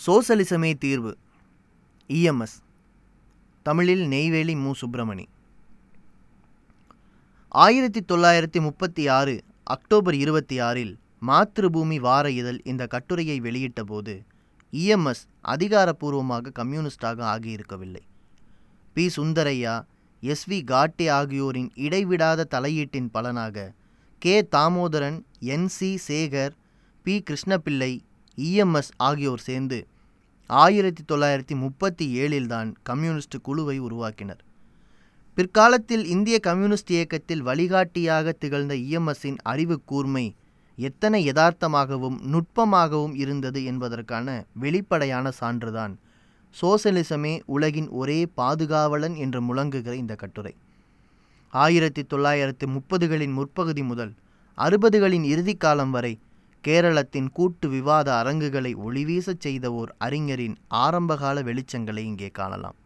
சோசலிசமே தீர்வு இஎம்எஸ் தமிழில் நெய்வேலி மு சுப்பிரமணி ஆயிரத்தி தொள்ளாயிரத்தி முப்பத்தி ஆறு அக்டோபர் இருபத்தி ஆறில் மாத்ருபூமி வார இதழ் இந்த கட்டுரையை வெளியிட்டபோது இஎம்எஸ் அதிகாரப்பூர்வமாக கம்யூனிஸ்டாக ஆகியிருக்கவில்லை P Sundarayya S V Ghate ஆகியோரின் இடைவிடாத தலையீட்டின் பலனாக K Damodaran N C Sekhar P Krishnapillai EMS ஆகியோர் சேர்ந்து ஆயிரத்தி தொள்ளாயிரத்தி முப்பத்தி ஏழில்தான் கம்யூனிஸ்ட் குழுவை உருவாக்கினர் பிற்காலத்தில் இந்திய கம்யூனிஸ்ட் இயக்கத்தில் வழிகாட்டியாக திகழ்ந்த இஎம்எஸ்ஸின் அறிவு கூர்மை எத்தனை யதார்த்தமாகவும் நுட்பமாகவும் இருந்தது என்பதற்கான வெளிப்படையான சான்றுதான் சோசலிசமே உலகின் ஒரே பாதுகாவலன் என்று முழங்குகிற இந்த கட்டுரை ஆயிரத்தி தொள்ளாயிரத்தி முப்பதுகளின் முற்பகுதி முதல் அறுபதுகளின் இறுதிக்காலம் வரை கேரளத்தின் கூட்டு விவாத அரங்குகளை ஒளிவீசச் செய்த ஓர் அறிஞரின் ஆரம்பகால வெளிச்சங்களை இங்கே காணலாம்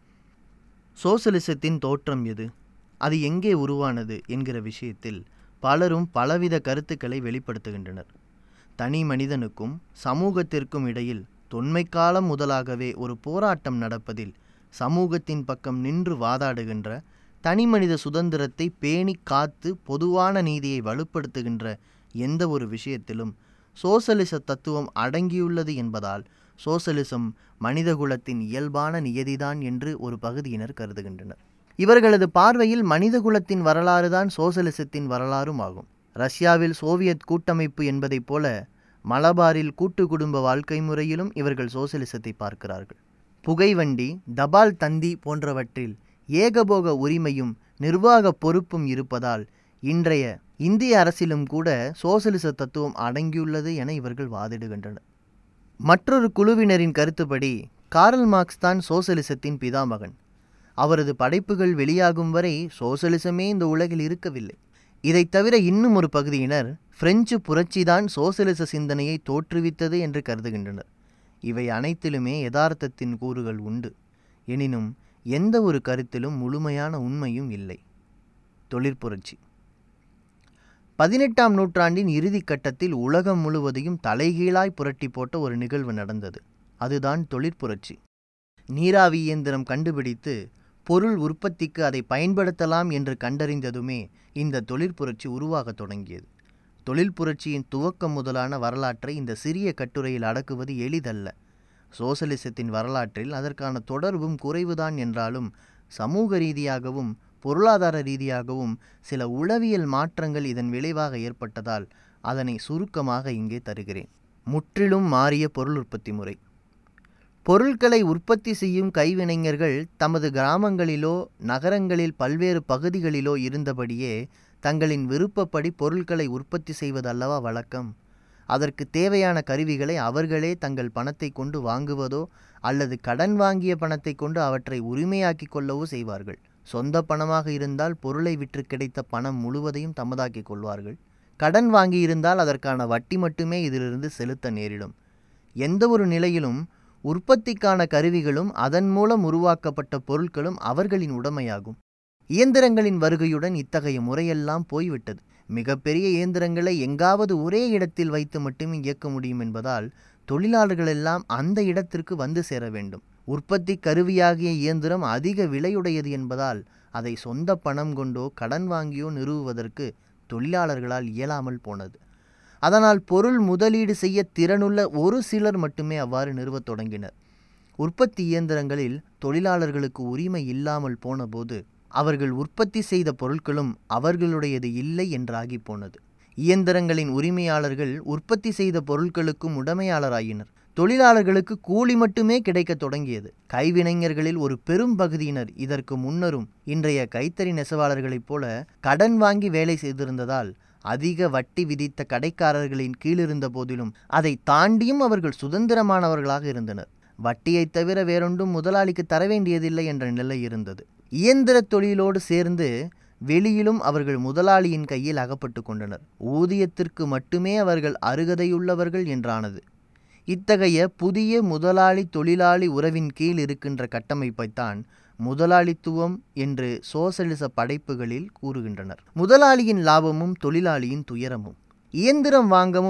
சோசலிசத்தின் தோற்றம் எது அது எங்கே உருவானது என்கிற விஷயத்தில் பலரும் பலவித கருத்துக்களை வெளிப்படுத்துகின்றனர் தனி மனிதனுக்கும் சமூகத்திற்கும் இடையில் தொன்மை காலம் முதலாகவே ஒரு போராட்டம் நடப்பதில் சமூகத்தின் பக்கம் நின்று வாதாடுகின்ற தனிமனித சுதந்திரத்தை பேணி காத்து பொதுவான நீதியை வலுப்படுத்துகின்ற எந்த ஒரு விஷயத்திலும் சோசலிச தத்துவம் அடங்கியுள்ளது என்பதால் சோசலிசம் மனிதகுலத்தின் இயல்பான நியதிதான் என்று ஒரு பகுதியினர் கருதுகின்றனர் இவர்களது பார்வையில் மனிதகுலத்தின் வரலாறுதான் சோசலிசத்தின் வரலாறும் ஆகும் ரஷ்யாவில் சோவியத் கூட்டமைப்பு என்பதைப் போல மலபாரில் கூட்டு குடும்ப வாழ்க்கை முறையிலும் இவர்கள் சோசலிசத்தை பார்க்கிறார்கள் புகைவண்டி தபால் தந்தி போன்றவற்றில் ஏகபோக உரிமையும் நிர்வாக பொறுப்பும் இருப்பதால் இன்றைய இந்திய அரசிலும் கூட சோசலிச தத்துவம் அடங்கியுள்ளது என இவர்கள் வாதிடுகின்றனர் மற்றொரு குழுவினரின் கருத்துப்படி காரல் மார்க்ஸ் தான் சோசலிசத்தின் பிதாமகன் அவரது படைப்புகள் வெளியாகும் வரை சோசலிசமே இந்த உலகில் இருக்கவில்லை இதைத் தவிர இன்னும் ஒரு பகுதியினர் பிரெஞ்சு புரட்சிதான் சோசலிச சிந்தனையை தோற்றுவித்தது என்று கருதுகின்றனர் இவை அனைத்திலுமே யதார்த்தத்தின் கூறுகள் உண்டு எனினும் எந்த ஒரு கருத்திலும் முழுமையான உண்மையும் இல்லை தொழிற்புரட்சி பதினெட்டாம் நூற்றாண்டின் இறுதி கட்டத்தில் உலகம் முழுவதையும் தலைகீழாய் புரட்டி போட்ட ஒரு நிகழ்வு நடந்தது அதுதான் தொழிற்புரட்சி நீராவி இயந்திரம் கண்டுபிடித்து பொருள் உற்பத்திக்கு அதை பயன்படுத்தலாம் என்று கண்டறிந்ததுமே இந்த தொழிற்புரட்சி உருவாகத் தொடங்கியது தொழில் புரட்சியின் துவக்கம் முதலான வரலாற்றை இந்த சிறிய கட்டுரையில் அடக்குவது எளிதல்ல சோசலிசத்தின் வரலாற்றில் அதற்கான தொடர்பும் குறைவுதான் என்றாலும் சமூக ரீதியாகவும் பொருளாதார ரீதியாகவும் சில உளவியல் மாற்றங்கள் இதன் விளைவாக ஏற்பட்டதால் அதனை சுருக்கமாக இங்கே தருகிறேன் முற்றிலும் மாறிய பொருள் உற்பத்தி முறை பொருட்களை உற்பத்தி செய்யும் கைவினைஞர்கள் தமது கிராமங்களிலோ நகரங்களில் பல்வேறு பகுதிகளிலோ இருந்தபடியே தங்களின் விருப்பப்படி பொருட்களை உற்பத்தி செய்வதல்லவா வழக்கம் அதற்கு தேவையான கருவிகளை அவர்களே தங்கள் பணத்தை கொண்டு வாங்குவதோ அல்லது கடன் வாங்கிய பணத்தை கொண்டு அவற்றை உரிமையாக்கி கொள்ளவோ செய்வார்கள் சொந்த பணமாக இருந்தால் பொருளை விற்று கிடைத்த பணம் முழுவதையும் தமதாக்கிக் கொள்வார்கள் கடன் வாங்கியிருந்தால் அதற்கான வட்டி மட்டுமே இதிலிருந்து செலுத்த நேரிடும் எந்த ஒரு நிலையிலும் உற்பத்திக்கான கருவிகளும் அதன் மூலம் உருவாக்கப்பட்ட பொருட்களும் அவர்களின் உடைமையாகும் இயந்திரங்களின் வருகையுடன் இத்தகைய முறையெல்லாம் போய்விட்டது மிகப்பெரிய இயந்திரங்களை எங்காவது ஒரே இடத்தில் வைத்து மட்டுமே இயக்க முடியும் என்பதால் தொழிலாளர்களெல்லாம் அந்த இடத்திற்கு வந்து சேர வேண்டும் உற்பத்தி கருவியாகிய இயந்திரம் அதிக விலையுடையது என்பதால் அதை சொந்த பணம் கொண்டோ கடன் வாங்கியோ நிறுவுவதற்கு தொழிலாளர்களால் இயலாமல் போனது அதனால் பொருள் முதலீடு செய்ய திறனுள்ள ஒரு சிலர் மட்டுமே அவ்வாறு நிறுவத் தொடங்கினர் உற்பத்தி இயந்திரங்களில் தொழிலாளர்களுக்கு உரிமை இல்லாமல் போனபோது அவர்கள் உற்பத்தி செய்த பொருட்களும் அவர்களுடையது இல்லை என்றாகி போனது இயந்திரங்களின் உரிமையாளர்கள் உற்பத்தி செய்த பொருட்களுக்கும் உடைமையாளராயினர் தொழிலாளர்களுக்கு கூலி மட்டுமே கிடைக்கத் தொடங்கியது கைவினைஞர்களில் ஒரு பெரும் பகுதியினர் இதற்கு முன்னரும் இன்றைய கைத்தறி நெசவாளர்களைப் போல கடன் வாங்கி வேலை செய்திருந்ததால் அதிக வட்டி விதித்த கடைக்காரர்களின் கீழிருந்த போதிலும் அதை தாண்டியும் அவர்கள் சுதந்திரமானவர்களாக இருந்தனர் வட்டியை தவிர வேறொன்றும் முதலாளிக்கு தர வேண்டியதில்லை என்ற நிலை இருந்தது இயந்திர தொழிலோடு சேர்ந்து வெளியிலும் அவர்கள் முதலாளியின் கையில் அகப்பட்டு கொண்டனர் ஊதியத்திற்கு மட்டுமே அவர்கள் அருகதையுள்ளவர்கள் என்றானது இத்தகைய புதிய முதலாளி தொழிலாளி உறவின் கீழ் இருக்கின்ற கட்டமைப்பைத்தான் முதலாளித்துவம் என்று சோசலிச படைப்புகளில் கூறுகின்றனர் முதலாளியின் லாபமும் தொழிலாளியின் துயரமும் இயந்திரம் வாங்கவும்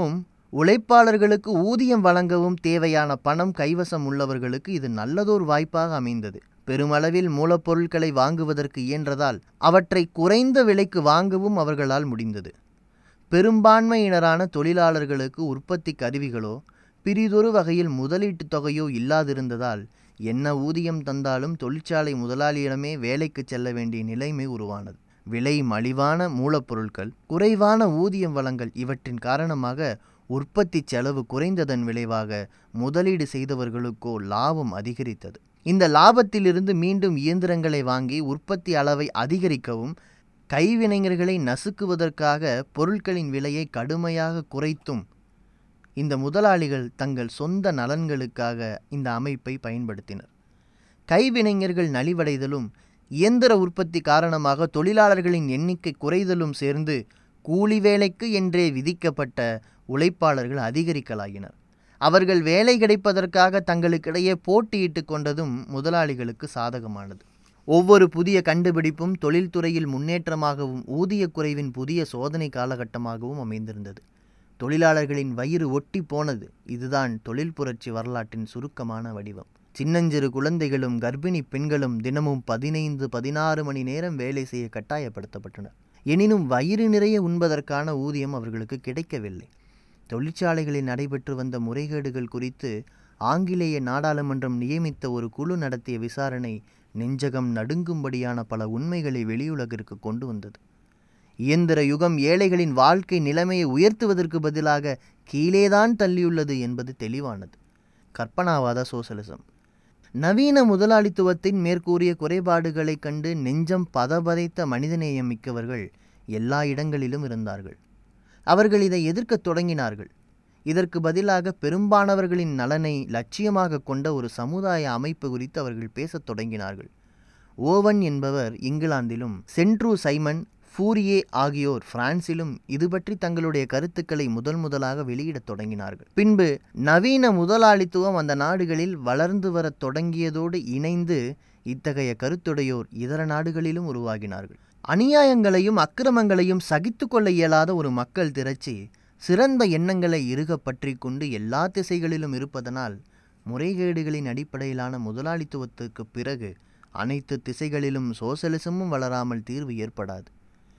உழைப்பாளர்களுக்கு ஊதியம் வழங்கவும் தேவையான பணம் கைவசம் உள்ளவர்களுக்கு இது நல்லதோர் வாய்ப்பாக அமைந்தது பெருமளவில் மூலப்பொருட்களை வாங்குவதற்கு இயன்றதால் அவற்றை குறைந்த விலைக்கு வாங்கவும் அவர்களால் முடிந்தது பெரும்பான்மையினரான தொழிலாளர்களுக்கு உற்பத்தி கருவிகளோ பிரிதொரு வகையில் முதலீட்டுத் தொகையோ இல்லாதிருந்ததால் என்ன ஊதியம் தந்தாலும் தொழிற்சாலை முதலாளியிடமே வேலைக்கு செல்ல வேண்டிய நிலைமை உருவானது விலை மலிவான மூலப்பொருட்கள் குறைவான ஊதியம் வழங்கல் இவற்றின் காரணமாக உற்பத்தி செலவு குறைந்ததன் விளைவாக முதலீடு செய்தவர்களுக்கோ லாபம் அதிகரித்தது இந்த லாபத்திலிருந்து மீண்டும் இயந்திரங்களை வாங்கி உற்பத்தி அளவை அதிகரிக்கவும் கைவினைஞர்களை நசுக்குவதற்காக பொருட்களின் விலையை கடுமையாக குறைத்தும் இந்த முதலாளிகள் தங்கள் சொந்த நலன்களுக்காக இந்த அமைப்பை பயன்படுத்தினர் கைவினைஞர்கள் நலிவடைதலும் இயந்திர உற்பத்தி காரணமாக தொழிலாளர்களின் எண்ணிக்கை குறைதலும் சேர்ந்து கூலி வேலைக்கு என்றே விதிக்கப்பட்ட உழைப்பாளர்கள் அதிகரிக்கலாயினர் அவர்கள் வேலை கிடைப்பதற்காக தங்களுக்கிடையே போட்டியிட்டு கொண்டதும் முதலாளிகளுக்கு சாதகமானது ஒவ்வொரு புதிய கண்டுபிடிப்பும் தொழில்துறையில் முன்னேற்றமாகவும் ஊதிய குறைவின் புதிய சோதனை காலகட்டமாகவும் அமைந்திருந்தது தொழிலாளர்களின் வயிறு ஒட்டி போனது இதுதான் தொழில் புரட்சி வரலாற்றின் சுருக்கமான வடிவம் சின்னஞ்சிறு குழந்தைகளும் கர்ப்பிணி பெண்களும் தினமும் பதினைந்து பதினாறு மணி நேரம் வேலை செய்ய கட்டாயப்படுத்தப்பட்டனர் எனினும் வயிறு நிறைய உண்பதற்கான ஊதியம் அவர்களுக்கு கிடைக்கவில்லை தொழிற்சாலைகளில் நடைபெற்று வந்த முறைகேடுகள் குறித்து ஆங்கிலேய நாடாளுமன்றம் நியமித்த ஒரு குழு நடத்திய விசாரணை நெஞ்சகம் நடுங்கும்படியான பல உண்மைகளை வெளியுலகிற்கு கொண்டு வந்தது இயந்திர யுகம் ஏழைகளின் வாழ்க்கை நிலைமையை உயர்த்துவதற்கு பதிலாக கீழேதான் தள்ளியுள்ளது என்பது தெளிவானது கற்பனாவாத சோசலிசம் நவீன முதலாளித்துவத்தின் மேற்கூறிய குறைபாடுகளைக் கண்டு நெஞ்சம் பதபதைத்த மனிதநேயம் மிக்கவர்கள் எல்லா இடங்களிலும் இருந்தார்கள் அவர்கள் இதை எதிர்க்கத் தொடங்கினார்கள் இதற்கு பதிலாக பெரும்பானவர்களின் நலனை லட்சியமாக கொண்ட ஒரு சமுதாய அமைப்பு குறித்து அவர்கள் பேசத் தொடங்கினார்கள் ஓவன் என்பவர் இங்கிலாந்திலும் சென்ட்ரூ சைமன் ஃபூரியே ஆகியோர் பிரான்சிலும் இது பற்றி தங்களுடைய கருத்துக்களை முதல் முதலாக வெளியிடத் தொடங்கினார்கள் பின்பு நவீன முதலாளித்துவம் அந்த நாடுகளில் வளர்ந்து வரத் தொடங்கியதோடு இணைந்து இத்தகைய கருத்துடையோர் இதர நாடுகளிலும் உருவாகினார்கள் அநியாயங்களையும் அக்கிரமங்களையும் சகித்து கொள்ள இயலாத ஒரு மக்கள் திரட்சி சிறந்த எண்ணங்களை இறுக பற்றி கொண்டு எல்லா திசைகளிலும் இருப்பதனால் முறைகேடுகளின் அடிப்படையிலான முதலாளித்துவத்துக்கு பிறகு அனைத்து திசைகளிலும் சோசலிசமும் வளராமல் தீர்வு ஏற்படாது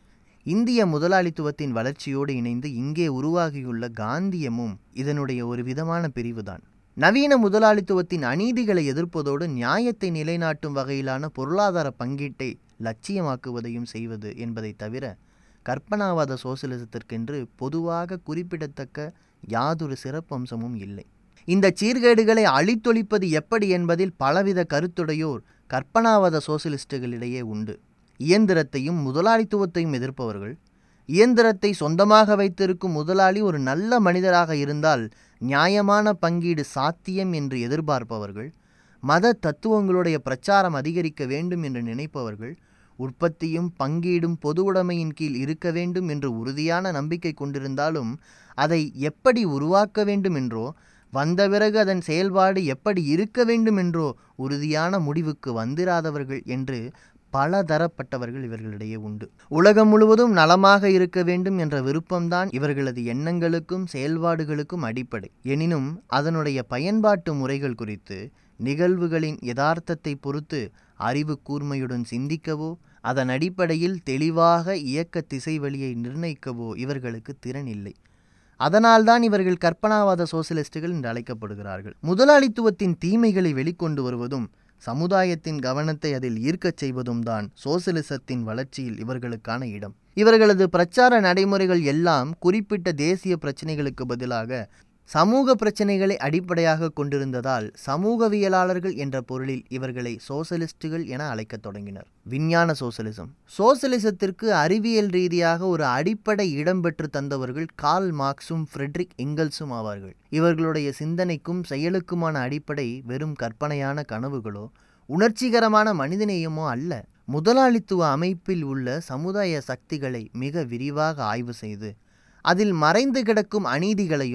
இந்திய முதலாளித்துவத்தின் வளர்ச்சியோடு இணைந்து இங்கே உருவாகியுள்ள காந்தியமும் இதனுடைய ஒரு விதமான பிரிவுதான் நவீன முதலாளித்துவத்தின் அநீதிகளை எதிர்ப்பதோடு நியாயத்தை நிலைநாட்டும் வகையிலான பொருளாதார பங்கீட்டை லட்சியமாக்குவதையும் செய்வது என்பதை தவிர கற்பனாவாத சோசியலிசத்திற்கென்று பொதுவாக குறிப்பிடத்தக்க யாதொரு சிறப்பம்சமும் இல்லை இந்த சீர்கேடுகளை அழித்தொழிப்பது எப்படி என்பதில் பலவித கருத்துடையோர் கற்பனாவாத சோசியலிஸ்டுகளிடையே உண்டு இயந்திரத்தையும் முதலாளித்துவத்தையும் எதிர்ப்பவர்கள் இயந்திரத்தை சொந்தமாக வைத்திருக்கும் முதலாளி ஒரு நல்ல மனிதராக இருந்தால் நியாயமான பங்கீடு சாத்தியம் என்று எதிர்பார்ப்பவர்கள் மத தத்துவங்களுடைய பிரச்சாரம் அதிகரிக்க வேண்டும் என்று நினைப்பவர்கள் உற்பத்தியும் பங்கீடும் பொது உடைமையின் கீழ் இருக்க வேண்டும் என்று உறுதியான நம்பிக்கை கொண்டிருந்தாலும் அதை எப்படி உருவாக்க வேண்டும் என்றோ வந்த பிறகு அதன் செயல்பாடு எப்படி இருக்க வேண்டும் என்றோ உறுதியான முடிவுக்கு வந்திராதவர்கள் என்று பல தரப்பட்டவர்கள் இவர்களிடையே உண்டு உலகம் முழுவதும் நலமாக இருக்க வேண்டும் என்ற விருப்பம்தான் இவர்களது எண்ணங்களுக்கும் செயல்பாடுகளுக்கும் அடிப்படை எனினும் அதனுடைய பயன்பாட்டு முறைகள் குறித்து நிகழ்வுகளின் யதார்த்தத்தை பொறுத்து அறிவு கூர்மையுடன் சிந்திக்கவோ அதன் அடிப்படையில் தெளிவாக இயக்க திசை வழியை நிர்ணயிக்கவோ இவர்களுக்கு திறன் இல்லை அதனால்தான் இவர்கள் கற்பனாவாத சோசியலிஸ்டுகள் என்று அழைக்கப்படுகிறார்கள் முதலாளித்துவத்தின் தீமைகளை வெளிக்கொண்டு வருவதும் சமுதாயத்தின் கவனத்தை அதில் ஈர்க்கச் செய்வதும் தான் சோசியலிசத்தின் வளர்ச்சியில் இவர்களுக்கான இடம் இவர்களது பிரச்சார நடைமுறைகள் எல்லாம் குறிப்பிட்ட தேசிய பிரச்சனைகளுக்கு பதிலாக சமூக பிரச்சனைகளை அடிப்படையாக கொண்டிருந்ததால் சமூகவியலாளர்கள் என்ற பொருளில் இவர்களை சோசலிஸ்டுகள் என அழைக்கத் தொடங்கினர் விஞ்ஞான சோசலிசம் சோசலிசத்திற்கு அறிவியல் ரீதியாக ஒரு அடிப்படை இடம் பெற்று தந்தவர்கள் கால் மார்க்ஸும் ஃப்ரெட்ரிக் எங்கல்ஸும் ஆவார்கள் இவர்களுடைய சிந்தனைக்கும் செயலுக்குமான அடிப்படை வெறும் கற்பனையான கனவுகளோ உணர்ச்சிகரமான மனிதநேயமோ அல்ல முதலாளித்துவ அமைப்பில் உள்ள சமுதாய சக்திகளை மிக விரிவாக ஆய்வு செய்து அதில் மறைந்து கிடக்கும் அநீதிகளையும்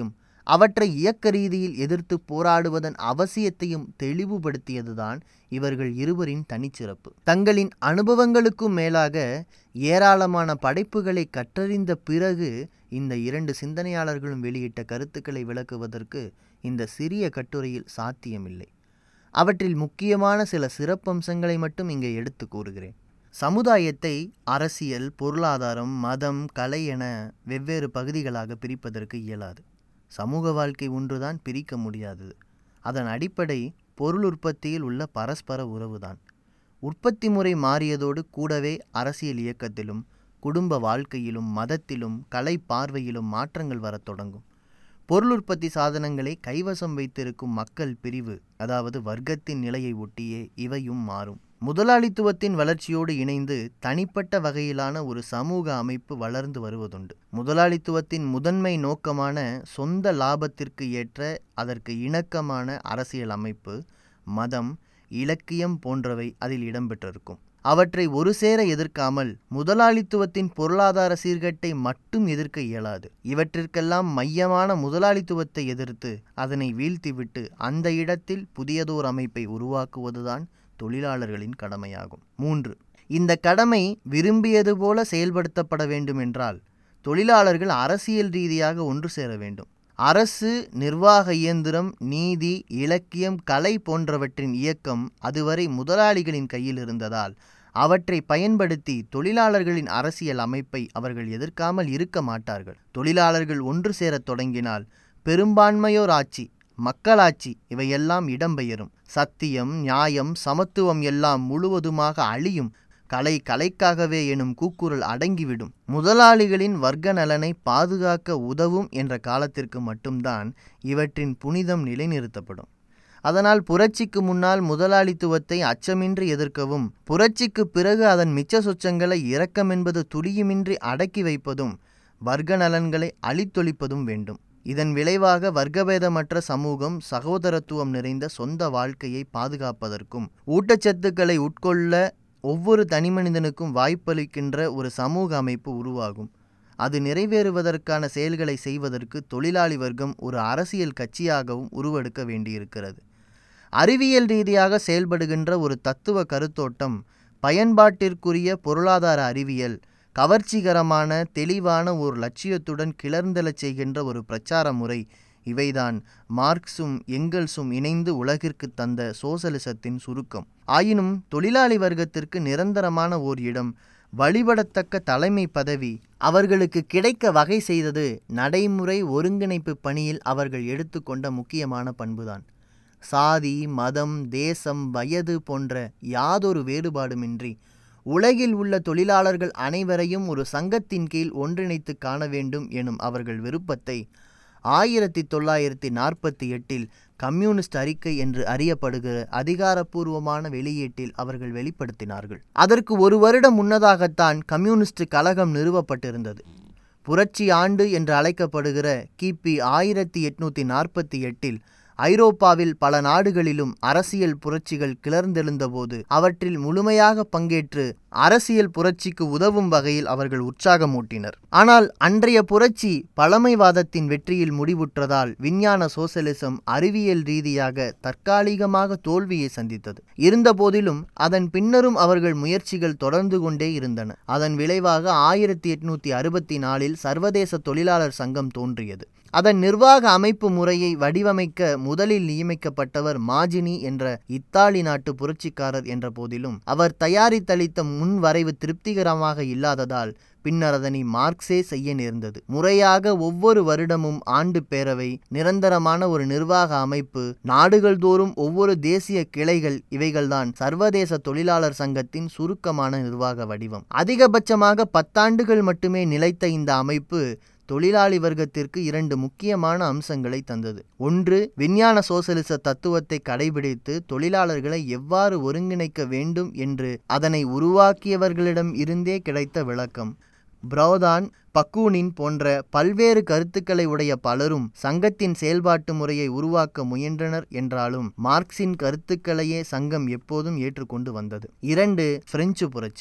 அவற்றை இயக்க ரீதியில் எதிர்த்து போராடுவதன் அவசியத்தையும் தெளிவுபடுத்தியதுதான் இவர்கள் இருவரின் தனிச்சிறப்பு தங்களின் அனுபவங்களுக்கும் மேலாக ஏராளமான படைப்புகளை கற்றறிந்த பிறகு இந்த இரண்டு சிந்தனையாளர்களும் வெளியிட்ட கருத்துக்களை விளக்குவதற்கு இந்த சிறிய கட்டுரையில் சாத்தியமில்லை அவற்றில் முக்கியமான சில சிறப்பம்சங்களை மட்டும் இங்கே எடுத்து கூறுகிறேன் சமுதாயத்தை அரசியல் பொருளாதாரம் மதம் கலை என வெவ்வேறு பகுதிகளாக பிரிப்பதற்கு இயலாது சமூக வாழ்க்கை ஒன்றுதான் பிரிக்க முடியாதது அதன் அடிப்படை பொருள் உற்பத்தியில் உள்ள பரஸ்பர உறவுதான் உற்பத்தி முறை மாறியதோடு கூடவே அரசியல் இயக்கத்திலும் குடும்ப வாழ்க்கையிலும் மதத்திலும் கலை பார்வையிலும் மாற்றங்கள் வரத் தொடங்கும் பொருள் உற்பத்தி சாதனங்களை கைவசம் வைத்திருக்கும் மக்கள் பிரிவு அதாவது வர்க்கத்தின் நிலையை ஒட்டியே இவையும் மாறும் முதலாளித்துவத்தின் வளர்ச்சியோடு இணைந்து தனிப்பட்ட வகையிலான ஒரு சமூக அமைப்பு வளர்ந்து வருவதுண்டு முதலாளித்துவத்தின் முதன்மை நோக்கமான சொந்த லாபத்திற்கு ஏற்ற அதற்கு இணக்கமான அரசியல் அமைப்பு மதம் இலக்கியம் போன்றவை அதில் இடம்பெற்றிருக்கும் அவற்றை ஒரு சேர எதிர்க்காமல் முதலாளித்துவத்தின் பொருளாதார சீர்கேட்டை மட்டும் எதிர்க்க இயலாது இவற்றிற்கெல்லாம் மையமான முதலாளித்துவத்தை எதிர்த்து அதனை வீழ்த்திவிட்டு அந்த இடத்தில் புதியதோர் அமைப்பை உருவாக்குவதுதான் தொழிலாளர்களின் கடமையாகும் மூன்று இந்த கடமை விரும்பியது போல செயல்படுத்தப்பட வேண்டுமென்றால் தொழிலாளர்கள் அரசியல் ரீதியாக ஒன்று சேர வேண்டும் அரசு நிர்வாக இயந்திரம் நீதி இலக்கியம் கலை போன்றவற்றின் இயக்கம் அதுவரை முதலாளிகளின் கையில் இருந்ததால் அவற்றை பயன்படுத்தி தொழிலாளர்களின் அரசியல் அமைப்பை அவர்கள் எதிர்க்காமல் இருக்க மாட்டார்கள் தொழிலாளர்கள் ஒன்று சேரத் தொடங்கினால் பெரும்பான்மையோர் ஆட்சி மக்களாட்சி இவையெல்லாம் இடம்பெயரும் சத்தியம் நியாயம் சமத்துவம் எல்லாம் முழுவதுமாக அழியும் கலை கலைக்காகவே எனும் கூக்குரல் அடங்கிவிடும் முதலாளிகளின் வர்க்க நலனை பாதுகாக்க உதவும் என்ற காலத்திற்கு மட்டும்தான் இவற்றின் புனிதம் நிலைநிறுத்தப்படும் அதனால் புரட்சிக்கு முன்னால் முதலாளித்துவத்தை அச்சமின்றி எதிர்க்கவும் புரட்சிக்கு பிறகு அதன் மிச்ச சொச்சங்களை இரக்கம் என்பது துளியுமின்றி அடக்கி வைப்பதும் வர்க்க நலன்களை அழித்தொழிப்பதும் வேண்டும் இதன் விளைவாக வர்க்கபேதமற்ற சமூகம் சகோதரத்துவம் நிறைந்த சொந்த வாழ்க்கையை பாதுகாப்பதற்கும் ஊட்டச்சத்துக்களை உட்கொள்ள ஒவ்வொரு தனிமனிதனுக்கும் வாய்ப்பளிக்கின்ற ஒரு சமூக அமைப்பு உருவாகும் அது நிறைவேறுவதற்கான செயல்களை செய்வதற்கு தொழிலாளி வர்க்கம் ஒரு அரசியல் கட்சியாகவும் உருவெடுக்க வேண்டியிருக்கிறது அறிவியல் ரீதியாக செயல்படுகின்ற ஒரு தத்துவ கருத்தோட்டம் பயன்பாட்டிற்குரிய பொருளாதார அறிவியல் கவர்ச்சிகரமான தெளிவான ஒரு லட்சியத்துடன் கிளர்ந்தெழச் செய்கின்ற ஒரு பிரச்சார முறை இவைதான் மார்க்சும் எங்கல்ஸும் இணைந்து உலகிற்கு தந்த சோசலிசத்தின் சுருக்கம் ஆயினும் தொழிலாளி வர்க்கத்திற்கு நிரந்தரமான ஓர் இடம் வழிபடத்தக்க தலைமை பதவி அவர்களுக்கு கிடைக்க வகை செய்தது நடைமுறை ஒருங்கிணைப்பு பணியில் அவர்கள் எடுத்துக்கொண்ட முக்கியமான பண்புதான் சாதி மதம் தேசம் வயது போன்ற யாதொரு வேறுபாடுமின்றி உலகில் உள்ள தொழிலாளர்கள் அனைவரையும் ஒரு சங்கத்தின் கீழ் ஒன்றிணைத்து காண வேண்டும் எனும் அவர்கள் விருப்பத்தை ஆயிரத்தி தொள்ளாயிரத்தி நாற்பத்தி எட்டில் கம்யூனிஸ்ட் அறிக்கை என்று அறியப்படுகிற அதிகாரப்பூர்வமான வெளியீட்டில் அவர்கள் வெளிப்படுத்தினார்கள் அதற்கு ஒரு வருடம் முன்னதாகத்தான் கம்யூனிஸ்ட் கழகம் நிறுவப்பட்டிருந்தது புரட்சி ஆண்டு என்று அழைக்கப்படுகிற கிபி ஆயிரத்தி எட்நூத்தி நாற்பத்தி எட்டில் ஐரோப்பாவில் பல நாடுகளிலும் அரசியல் புரட்சிகள் கிளர்ந்தெழுந்தபோது அவற்றில் முழுமையாக பங்கேற்று அரசியல் புரட்சிக்கு உதவும் வகையில் அவர்கள் உற்சாகமூட்டினர் ஆனால் அன்றைய புரட்சி பழமைவாதத்தின் வெற்றியில் முடிவுற்றதால் விஞ்ஞான சோசலிசம் அறிவியல் ரீதியாக தற்காலிகமாக தோல்வியை சந்தித்தது இருந்தபோதிலும் அதன் பின்னரும் அவர்கள் முயற்சிகள் தொடர்ந்து கொண்டே இருந்தன அதன் விளைவாக ஆயிரத்தி எட்நூத்தி அறுபத்தி நாலில் சர்வதேச தொழிலாளர் சங்கம் தோன்றியது அதன் நிர்வாக அமைப்பு முறையை வடிவமைக்க முதலில் நியமிக்கப்பட்டவர் மாஜினி என்ற இத்தாலி நாட்டு புரட்சிக்காரர் என்ற போதிலும் அவர் தயாரித்தளித்த முன் வரைவு திருப்திகரமாக இல்லாததால் பின்னர் அதனை மார்க்ஸே செய்ய நேர்ந்தது முறையாக ஒவ்வொரு வருடமும் ஆண்டு பேரவை நிரந்தரமான ஒரு நிர்வாக அமைப்பு நாடுகள் தோறும் ஒவ்வொரு தேசிய கிளைகள் இவைகள்தான் சர்வதேச தொழிலாளர் சங்கத்தின் சுருக்கமான நிர்வாக வடிவம் அதிகபட்சமாக பத்தாண்டுகள் மட்டுமே நிலைத்த இந்த அமைப்பு தொழிலாளி வர்க்கத்திற்கு இரண்டு முக்கியமான அம்சங்களை தந்தது ஒன்று விஞ்ஞான சோசலிச தத்துவத்தை கடைபிடித்து தொழிலாளர்களை எவ்வாறு ஒருங்கிணைக்க வேண்டும் என்று அதனை உருவாக்கியவர்களிடம் இருந்தே கிடைத்த விளக்கம் பிரௌதான் பக்கூனின் போன்ற பல்வேறு கருத்துக்களை உடைய பலரும் சங்கத்தின் செயல்பாட்டு முறையை உருவாக்க முயன்றனர் என்றாலும் மார்க்சின் கருத்துக்களையே சங்கம் எப்போதும் ஏற்றுக்கொண்டு வந்தது இரண்டு பிரெஞ்சு புரட்சி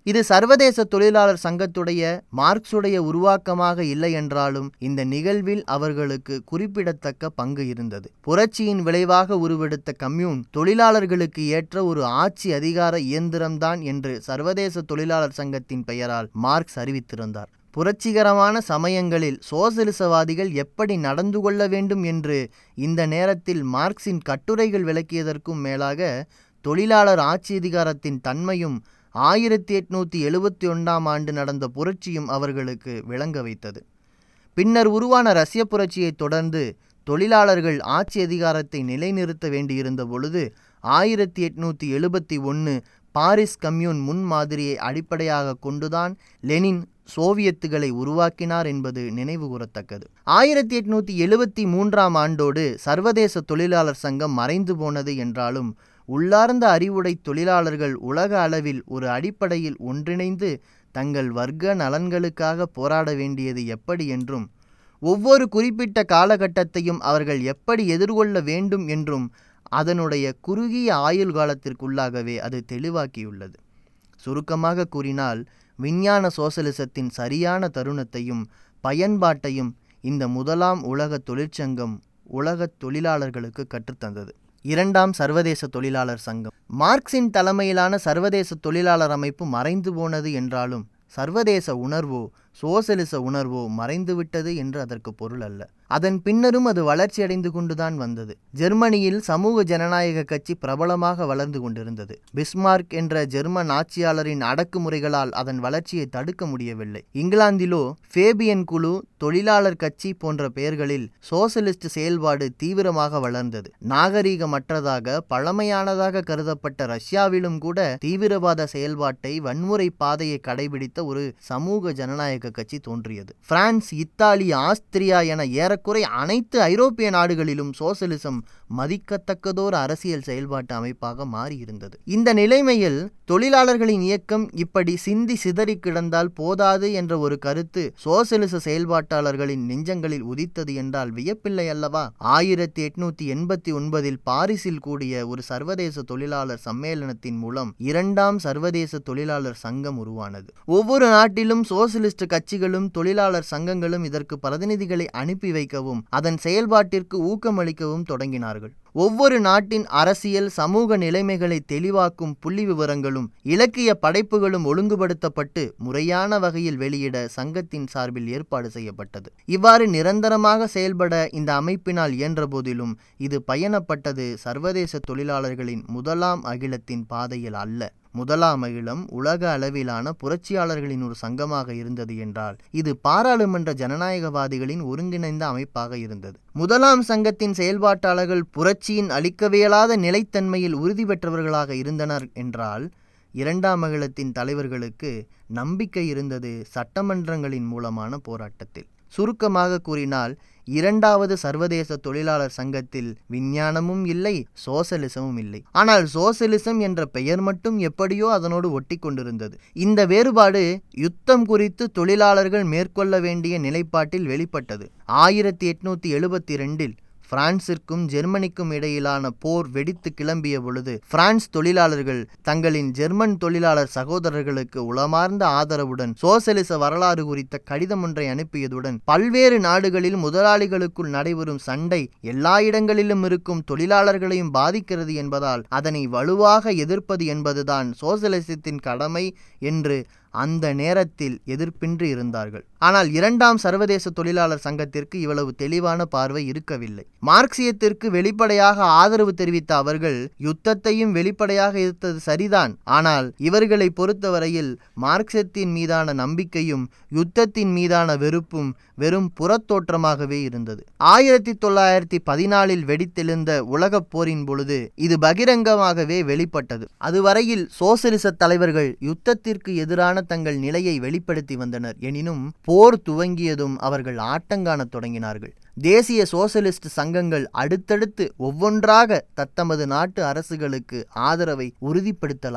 இது சர்வதேச தொழிலாளர் சங்கத்துடைய மார்க்சுடைய உருவாக்கமாக இல்லை என்றாலும் இந்த நிகழ்வில் அவர்களுக்கு குறிப்பிடத்தக்க பங்கு இருந்தது புரட்சியின் விளைவாக உருவெடுத்த கம்யூன் தொழிலாளர்களுக்கு ஏற்ற ஒரு ஆட்சி அதிகார இயந்திரம்தான் என்று சர்வதேச தொழிலாளர் சங்கத்தின் பெயரால் மார்க்ஸ் அறிவித்திருந்தார் புரட்சிகரமான சமயங்களில் சோசலிசவாதிகள் எப்படி நடந்து கொள்ள வேண்டும் என்று இந்த நேரத்தில் மார்க்சின் கட்டுரைகள் விளக்கியதற்கும் மேலாக தொழிலாளர் ஆட்சி அதிகாரத்தின் தன்மையும் ஆயிரத்தி எட்நூற்றி எழுபத்தி ஒன்றாம் ஆண்டு நடந்த புரட்சியும் அவர்களுக்கு விளங்க வைத்தது பின்னர் உருவான ரஷ்ய புரட்சியைத் தொடர்ந்து தொழிலாளர்கள் ஆட்சி அதிகாரத்தை நிலைநிறுத்த வேண்டியிருந்த பொழுது ஆயிரத்தி எட்நூற்றி எழுபத்தி ஒன்று பாரிஸ் கம்யூன் முன்மாதிரியை அடிப்படையாக கொண்டுதான் லெனின் சோவியத்துகளை உருவாக்கினார் என்பது நினைவு கூறத்தக்கது ஆயிரத்தி எட்நூற்றி எழுபத்தி மூன்றாம் ஆண்டோடு சர்வதேச தொழிலாளர் சங்கம் மறைந்து போனது என்றாலும் உள்ளார்ந்த அறிவுடை தொழிலாளர்கள் உலக அளவில் ஒரு அடிப்படையில் ஒன்றிணைந்து தங்கள் வர்க்க நலன்களுக்காக போராட வேண்டியது எப்படி என்றும் ஒவ்வொரு குறிப்பிட்ட காலகட்டத்தையும் அவர்கள் எப்படி எதிர்கொள்ள வேண்டும் என்றும் அதனுடைய குறுகிய ஆயுள் காலத்திற்குள்ளாகவே அது தெளிவாக்கியுள்ளது சுருக்கமாக கூறினால் விஞ்ஞான சோசலிசத்தின் சரியான தருணத்தையும் பயன்பாட்டையும் இந்த முதலாம் உலக தொழிற்சங்கம் உலக தொழிலாளர்களுக்கு கற்றுத்தந்தது இரண்டாம் சர்வதேச தொழிலாளர் சங்கம் மார்க்சின் தலைமையிலான சர்வதேச தொழிலாளர் அமைப்பு மறைந்து போனது என்றாலும் சர்வதேச உணர்வோ சோசலிச உணர்வோ மறைந்துவிட்டது என்று அதற்கு பொருள் அல்ல அதன் பின்னரும் அது வளர்ச்சியடைந்து கொண்டுதான் வந்தது ஜெர்மனியில் சமூக ஜனநாயக கட்சி பிரபலமாக வளர்ந்து கொண்டிருந்தது பிஸ்மார்க் என்ற ஜெர்மன் ஆட்சியாளரின் அடக்குமுறைகளால் அதன் வளர்ச்சியை தடுக்க முடியவில்லை இங்கிலாந்திலோ ஃபேபியன் குழு தொழிலாளர் கட்சி போன்ற பெயர்களில் சோசலிஸ்ட் செயல்பாடு தீவிரமாக வளர்ந்தது நாகரீகமற்றதாக பழமையானதாக கருதப்பட்ட ரஷ்யாவிலும் கூட தீவிரவாத செயல்பாட்டை வன்முறை பாதையை கடைபிடித்த ஒரு சமூக ஜனநாயக கட்சி தோன்றியது பிரான்ஸ் இத்தாலி ஆஸ்திரியா என ஏறக்குறை அனைத்து ஐரோப்பிய நாடுகளிலும் சோசலிசம் மதிக்கத்தக்கதோர் அரசியல் செயல்பாட்டு அமைப்பாக மாறியிருந்தது இந்த நிலைமையில் தொழிலாளர்களின் இயக்கம் இப்படி சிந்தி சிதறி கிடந்தால் போதாது என்ற ஒரு கருத்து சோசலிச செயல்பாட்டாளர்களின் நெஞ்சங்களில் உதித்தது என்றால் வியப்பில்லை அல்லவா ஆயிரத்தி எட்நூத்தி எண்பத்தி ஒன்பதில் பாரிஸில் கூடிய ஒரு சர்வதேச தொழிலாளர் சம்மேளனத்தின் மூலம் இரண்டாம் சர்வதேச தொழிலாளர் சங்கம் உருவானது ஒவ்வொரு நாட்டிலும் சோசலிஸ்ட் கட்சிகளும் தொழிலாளர் சங்கங்களும் இதற்கு பிரதிநிதிகளை அனுப்பி வைக்கவும் அதன் செயல்பாட்டிற்கு ஊக்கமளிக்கவும் தொடங்கினார்கள் ஒவ்வொரு நாட்டின் அரசியல் சமூக நிலைமைகளை தெளிவாக்கும் புள்ளி விவரங்களும் இலக்கிய படைப்புகளும் ஒழுங்குபடுத்தப்பட்டு முறையான வகையில் வெளியிட சங்கத்தின் சார்பில் ஏற்பாடு செய்யப்பட்டது இவ்வாறு நிரந்தரமாக செயல்பட இந்த அமைப்பினால் இயன்ற போதிலும் இது பயணப்பட்டது சர்வதேச தொழிலாளர்களின் முதலாம் அகிலத்தின் பாதையில் அல்ல முதலாம் அகிலம் உலக அளவிலான புரட்சியாளர்களின் ஒரு சங்கமாக இருந்தது என்றால் இது பாராளுமன்ற ஜனநாயகவாதிகளின் ஒருங்கிணைந்த அமைப்பாக இருந்தது முதலாம் சங்கத்தின் செயல்பாட்டாளர்கள் புரட்சியின் அளிக்கவியலாத நிலைத்தன்மையில் உறுதி பெற்றவர்களாக இருந்தனர் என்றால் இரண்டாம் அகிலத்தின் தலைவர்களுக்கு நம்பிக்கை இருந்தது சட்டமன்றங்களின் மூலமான போராட்டத்தில் சுருக்கமாக கூறினால் இரண்டாவது சர்வதேச தொழிலாளர் சங்கத்தில் விஞ்ஞானமும் இல்லை சோசலிசமும் இல்லை ஆனால் சோசலிசம் என்ற பெயர் மட்டும் எப்படியோ அதனோடு ஒட்டி கொண்டிருந்தது இந்த வேறுபாடு யுத்தம் குறித்து தொழிலாளர்கள் மேற்கொள்ள வேண்டிய நிலைப்பாட்டில் வெளிப்பட்டது ஆயிரத்தி எட்நூத்தி எழுபத்தி ரெண்டில் பிரான்சிற்கும் ஜெர்மனிக்கும் இடையிலான போர் வெடித்து கிளம்பிய பொழுது பிரான்ஸ் தொழிலாளர்கள் தங்களின் ஜெர்மன் தொழிலாளர் சகோதரர்களுக்கு உளமார்ந்த ஆதரவுடன் சோசலிச வரலாறு குறித்த கடிதம் ஒன்றை அனுப்பியதுடன் பல்வேறு நாடுகளில் முதலாளிகளுக்குள் நடைபெறும் சண்டை எல்லா இடங்களிலும் இருக்கும் தொழிலாளர்களையும் பாதிக்கிறது என்பதால் அதனை வலுவாக எதிர்ப்பது என்பதுதான் சோசலிசத்தின் கடமை என்று அந்த நேரத்தில் எதிர்ப்பின்றி இருந்தார்கள் ஆனால் இரண்டாம் சர்வதேச தொழிலாளர் சங்கத்திற்கு இவ்வளவு தெளிவான பார்வை இருக்கவில்லை மார்க்சியத்திற்கு வெளிப்படையாக ஆதரவு தெரிவித்த அவர்கள் யுத்தத்தையும் வெளிப்படையாக எதிர்த்தது சரிதான் ஆனால் இவர்களை பொறுத்தவரையில் மார்க்சியத்தின் மீதான நம்பிக்கையும் யுத்தத்தின் மீதான வெறுப்பும் வெறும் புறத்தோற்றமாகவே இருந்தது ஆயிரத்தி தொள்ளாயிரத்தி பதினாலில் வெடித்தெழுந்த உலகப் போரின் பொழுது இது பகிரங்கமாகவே வெளிப்பட்டது அதுவரையில் சோசலிச தலைவர்கள் யுத்தத்திற்கு எதிரான தங்கள் நிலையை வெளிப்படுத்தி வந்தனர் எனினும் போர் துவங்கியதும் அவர்கள் ஆட்டங்காணத் தொடங்கினார்கள் தேசிய சோசலிஸ்ட் சங்கங்கள் அடுத்தடுத்து ஒவ்வொன்றாக தத்தமது நாட்டு அரசுகளுக்கு ஆதரவை உறுதிப்படுத்தலாயின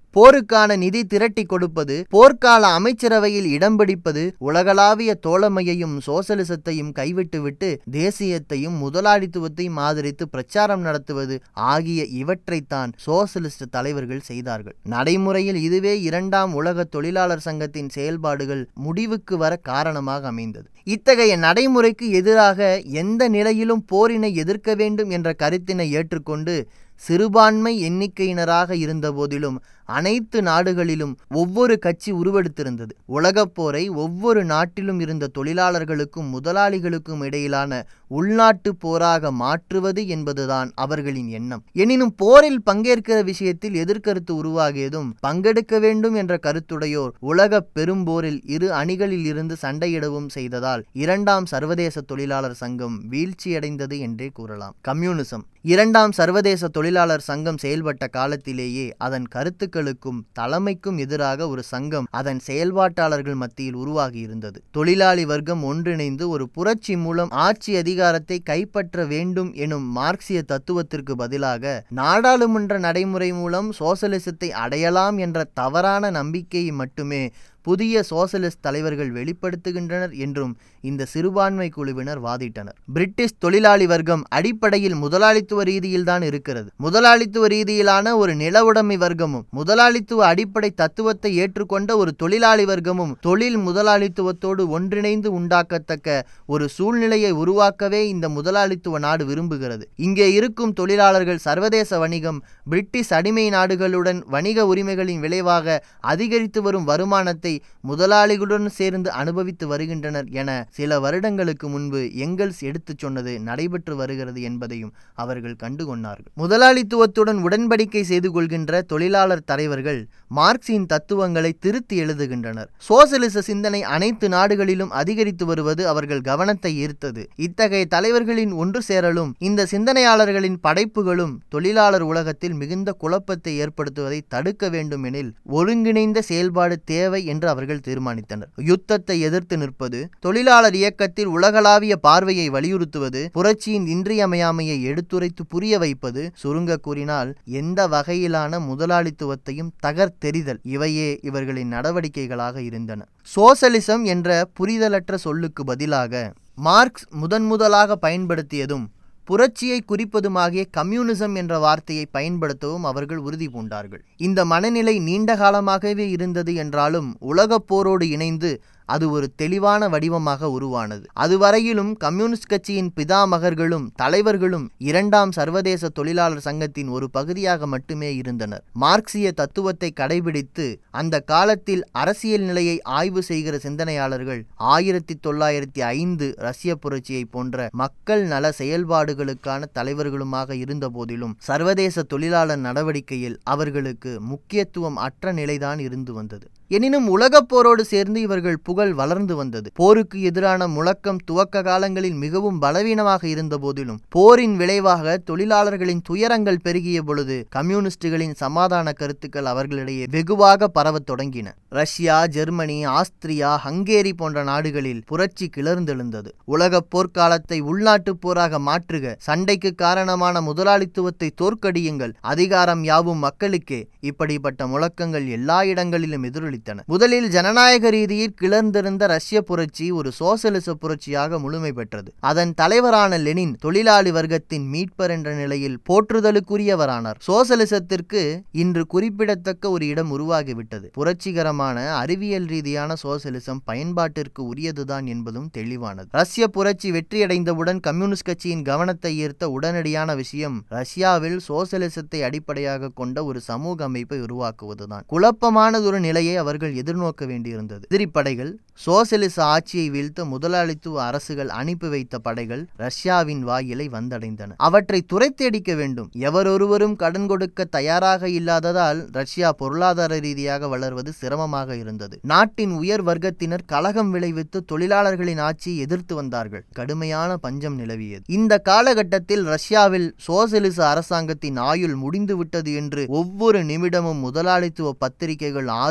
போருக்கான நிதி திரட்டி கொடுப்பது போர்க்கால அமைச்சரவையில் இடம் பிடிப்பது உலகளாவிய தோழமையையும் சோசலிசத்தையும் கைவிட்டுவிட்டு தேசியத்தையும் முதலாளித்துவத்தையும் ஆதரித்து பிரச்சாரம் நடத்துவது ஆகிய இவற்றைத்தான் சோசலிஸ்ட் தலைவர்கள் செய்தார்கள் நடைமுறையில் இதுவே இரண்டாம் உலக தொழிலாளர் சங்கத்தின் செயல்பாடுகள் முடிவுக்கு வர காரணமாக அமைந்தது இத்தகைய நடைமுறைக்கு எதிராக எந்த நிலையிலும் போரினை எதிர்க்க வேண்டும் என்ற கருத்தினை ஏற்றுக்கொண்டு சிறுபான்மை எண்ணிக்கையினராக இருந்தபோதிலும் அனைத்து நாடுகளிலும் ஒவ்வொரு கட்சி உருவெடுத்திருந்தது உலகப் போரை ஒவ்வொரு நாட்டிலும் இருந்த தொழிலாளர்களுக்கும் முதலாளிகளுக்கும் இடையிலான உள்நாட்டு போராக மாற்றுவது என்பதுதான் அவர்களின் எண்ணம் எனினும் போரில் பங்கேற்கிற விஷயத்தில் எதிர்கருத்து உருவாகியதும் பங்கெடுக்க வேண்டும் என்ற கருத்துடையோர் உலக பெரும்போரில் இரு அணிகளில் இருந்து சண்டையிடவும் செய்ததால் இரண்டாம் சர்வதேச தொழிலாளர் சங்கம் வீழ்ச்சியடைந்தது என்றே கூறலாம் கம்யூனிசம் இரண்டாம் சர்வதேச தொழிலாளர் சங்கம் செயல்பட்ட காலத்திலேயே அதன் கருத்துக்களுக்கும் தலைமைக்கும் எதிராக ஒரு சங்கம் அதன் செயல்பாட்டாளர்கள் மத்தியில் உருவாகியிருந்தது தொழிலாளி வர்க்கம் ஒன்றிணைந்து ஒரு புரட்சி மூலம் ஆட்சி அதிகாரத்தை கைப்பற்ற வேண்டும் எனும் மார்க்சிய தத்துவத்திற்கு பதிலாக நாடாளுமன்ற நடைமுறை மூலம் சோசலிசத்தை அடையலாம் என்ற தவறான நம்பிக்கையை மட்டுமே புதிய சோசலிஸ்ட் தலைவர்கள் வெளிப்படுத்துகின்றனர் என்றும் இந்த சிறுபான்மை குழுவினர் வாதிட்டனர் பிரிட்டிஷ் தொழிலாளி வர்க்கம் அடிப்படையில் முதலாளித்துவ ரீதியில்தான் இருக்கிறது முதலாளித்துவ ரீதியிலான ஒரு நில உடைமை வர்க்கமும் முதலாளித்துவ அடிப்படை தத்துவத்தை ஏற்றுக்கொண்ட ஒரு தொழிலாளி வர்க்கமும் தொழில் முதலாளித்துவத்தோடு ஒன்றிணைந்து உண்டாக்கத்தக்க ஒரு சூழ்நிலையை உருவாக்கவே இந்த முதலாளித்துவ நாடு விரும்புகிறது இங்கே இருக்கும் தொழிலாளர்கள் சர்வதேச வணிகம் பிரிட்டிஷ் அடிமை நாடுகளுடன் வணிக உரிமைகளின் விளைவாக அதிகரித்து வரும் வருமானத்தை முதலாளிகளுடன் சேர்ந்து அனுபவித்து வருகின்றனர் என சில வருடங்களுக்கு முன்பு எங்கல்ஸ் எடுத்துச் சொன்னது நடைபெற்று வருகிறது என்பதையும் அவர்கள் கண்டுகொண்டார்கள் முதலாளித்துவத்துடன் உடன்படிக்கை செய்து கொள்கின்ற தொழிலாளர் தலைவர்கள் மார்க்சின் தத்துவங்களை திருத்தி எழுதுகின்றனர் சோசலிச சிந்தனை அனைத்து நாடுகளிலும் அதிகரித்து வருவது அவர்கள் கவனத்தை ஈர்த்தது இத்தகைய தலைவர்களின் ஒன்று சேரலும் இந்த சிந்தனையாளர்களின் படைப்புகளும் தொழிலாளர் உலகத்தில் மிகுந்த குழப்பத்தை ஏற்படுத்துவதை தடுக்க வேண்டும் எனில் ஒருங்கிணைந்த செயல்பாடு தேவை என்று அவர்கள் தீர்மானித்தனர் யுத்தத்தை எதிர்த்து நிற்பது தொழிலாளர் இயக்கத்தில் உலகளாவிய பார்வையை வலியுறுத்துவது புரட்சியின் இன்றியமையாமையை எடுத்துரைத்து புரிய வைப்பது சுருங்க கூறினால் எந்த வகையிலான முதலாளித்துவத்தையும் தகர்த்தெறிதல் இவையே இவர்களின் நடவடிக்கைகளாக இருந்தன சோசலிசம் என்ற புரிதலற்ற சொல்லுக்கு பதிலாக மார்க்ஸ் முதன் முதலாக பயன்படுத்தியதும் புரட்சியை குறிப்பதுமாகிய கம்யூனிசம் என்ற வார்த்தையை பயன்படுத்தவும் அவர்கள் உறுதி பூண்டார்கள் இந்த மனநிலை நீண்ட காலமாகவே இருந்தது என்றாலும் உலகப் போரோடு இணைந்து அது ஒரு தெளிவான வடிவமாக உருவானது அதுவரையிலும் கம்யூனிஸ்ட் கட்சியின் பிதாமகர்களும் தலைவர்களும் இரண்டாம் சர்வதேச தொழிலாளர் சங்கத்தின் ஒரு பகுதியாக மட்டுமே இருந்தனர் மார்க்சிய தத்துவத்தை கடைபிடித்து அந்த காலத்தில் அரசியல் நிலையை ஆய்வு செய்கிற சிந்தனையாளர்கள் ஆயிரத்தி தொள்ளாயிரத்தி ஐந்து ரஷ்ய புரட்சியை போன்ற மக்கள் நல செயல்பாடுகளுக்கான தலைவர்களுமாக இருந்த போதிலும் சர்வதேச தொழிலாளர் நடவடிக்கையில் அவர்களுக்கு முக்கியத்துவம் அற்ற நிலைதான் இருந்து வந்தது எனினும் உலகப் போரோடு சேர்ந்து இவர்கள் புகழ் வளர்ந்து வந்தது போருக்கு எதிரான முழக்கம் துவக்க காலங்களில் மிகவும் பலவீனமாக இருந்த போதிலும் போரின் விளைவாக தொழிலாளர்களின் துயரங்கள் பெருகிய பொழுது கம்யூனிஸ்டுகளின் சமாதான கருத்துக்கள் அவர்களிடையே வெகுவாக பரவத் தொடங்கின ரஷ்யா ஜெர்மனி ஆஸ்திரியா ஹங்கேரி போன்ற நாடுகளில் புரட்சி கிளர்ந்தெழுந்தது உலகப் போர்க்காலத்தை உள்நாட்டு போராக மாற்றுக சண்டைக்கு காரணமான முதலாளித்துவத்தை தோற்கடியுங்கள் அதிகாரம் யாவும் மக்களுக்கே இப்படிப்பட்ட முழக்கங்கள் எல்லா இடங்களிலும் எதிரொலி ஆரம்பித்தன முதலில் ஜனநாயக ரீதியில் கிளர்ந்திருந்த ரஷ்ய புரட்சி ஒரு சோசலிச புரட்சியாக முழுமை பெற்றது அதன் தலைவரான லெனின் தொழிலாளி வர்க்கத்தின் மீட்பர் என்ற நிலையில் போற்றுதலுக்குரியவரானார் சோசலிசத்திற்கு இன்று குறிப்பிடத்தக்க ஒரு இடம் உருவாகிவிட்டது புரட்சிகரமான அறிவியல் ரீதியான சோசலிசம் பயன்பாட்டிற்கு உரியதுதான் என்பதும் தெளிவானது ரஷ்ய புரட்சி வெற்றியடைந்தவுடன் கம்யூனிஸ்ட் கட்சியின் கவனத்தை ஈர்த்த உடனடியான விஷயம் ரஷ்யாவில் சோசலிசத்தை அடிப்படையாக கொண்ட ஒரு சமூக அமைப்பை உருவாக்குவதுதான் குழப்பமானதொரு நிலையை அவர்கள் எதிர்நோக்க வேண்டியிருந்தது எதிரிப்படைகள் சோசலிச ஆட்சியை வீழ்த்த முதலாளித்துவ அரசுகள் அனுப்பி வைத்த படைகள் ரஷ்யாவின் வாயிலை வந்தடைந்தன அவற்றை துரைத்தடிக்க வேண்டும் எவரொருவரும் கடன் கொடுக்க தயாராக இல்லாததால் ரஷ்யா பொருளாதார ரீதியாக வளர்வது சிரமமாக இருந்தது நாட்டின் உயர் வர்க்கத்தினர் கலகம் விளைவித்து தொழிலாளர்களின் ஆட்சியை எதிர்த்து வந்தார்கள் கடுமையான பஞ்சம் நிலவியது இந்த காலகட்டத்தில் ரஷ்யாவில் சோசலிச அரசாங்கத்தின் ஆயுள் முடிந்துவிட்டது என்று ஒவ்வொரு நிமிடமும் முதலாளித்துவ பத்திரிகைகள் ஆருடம் சொல்லி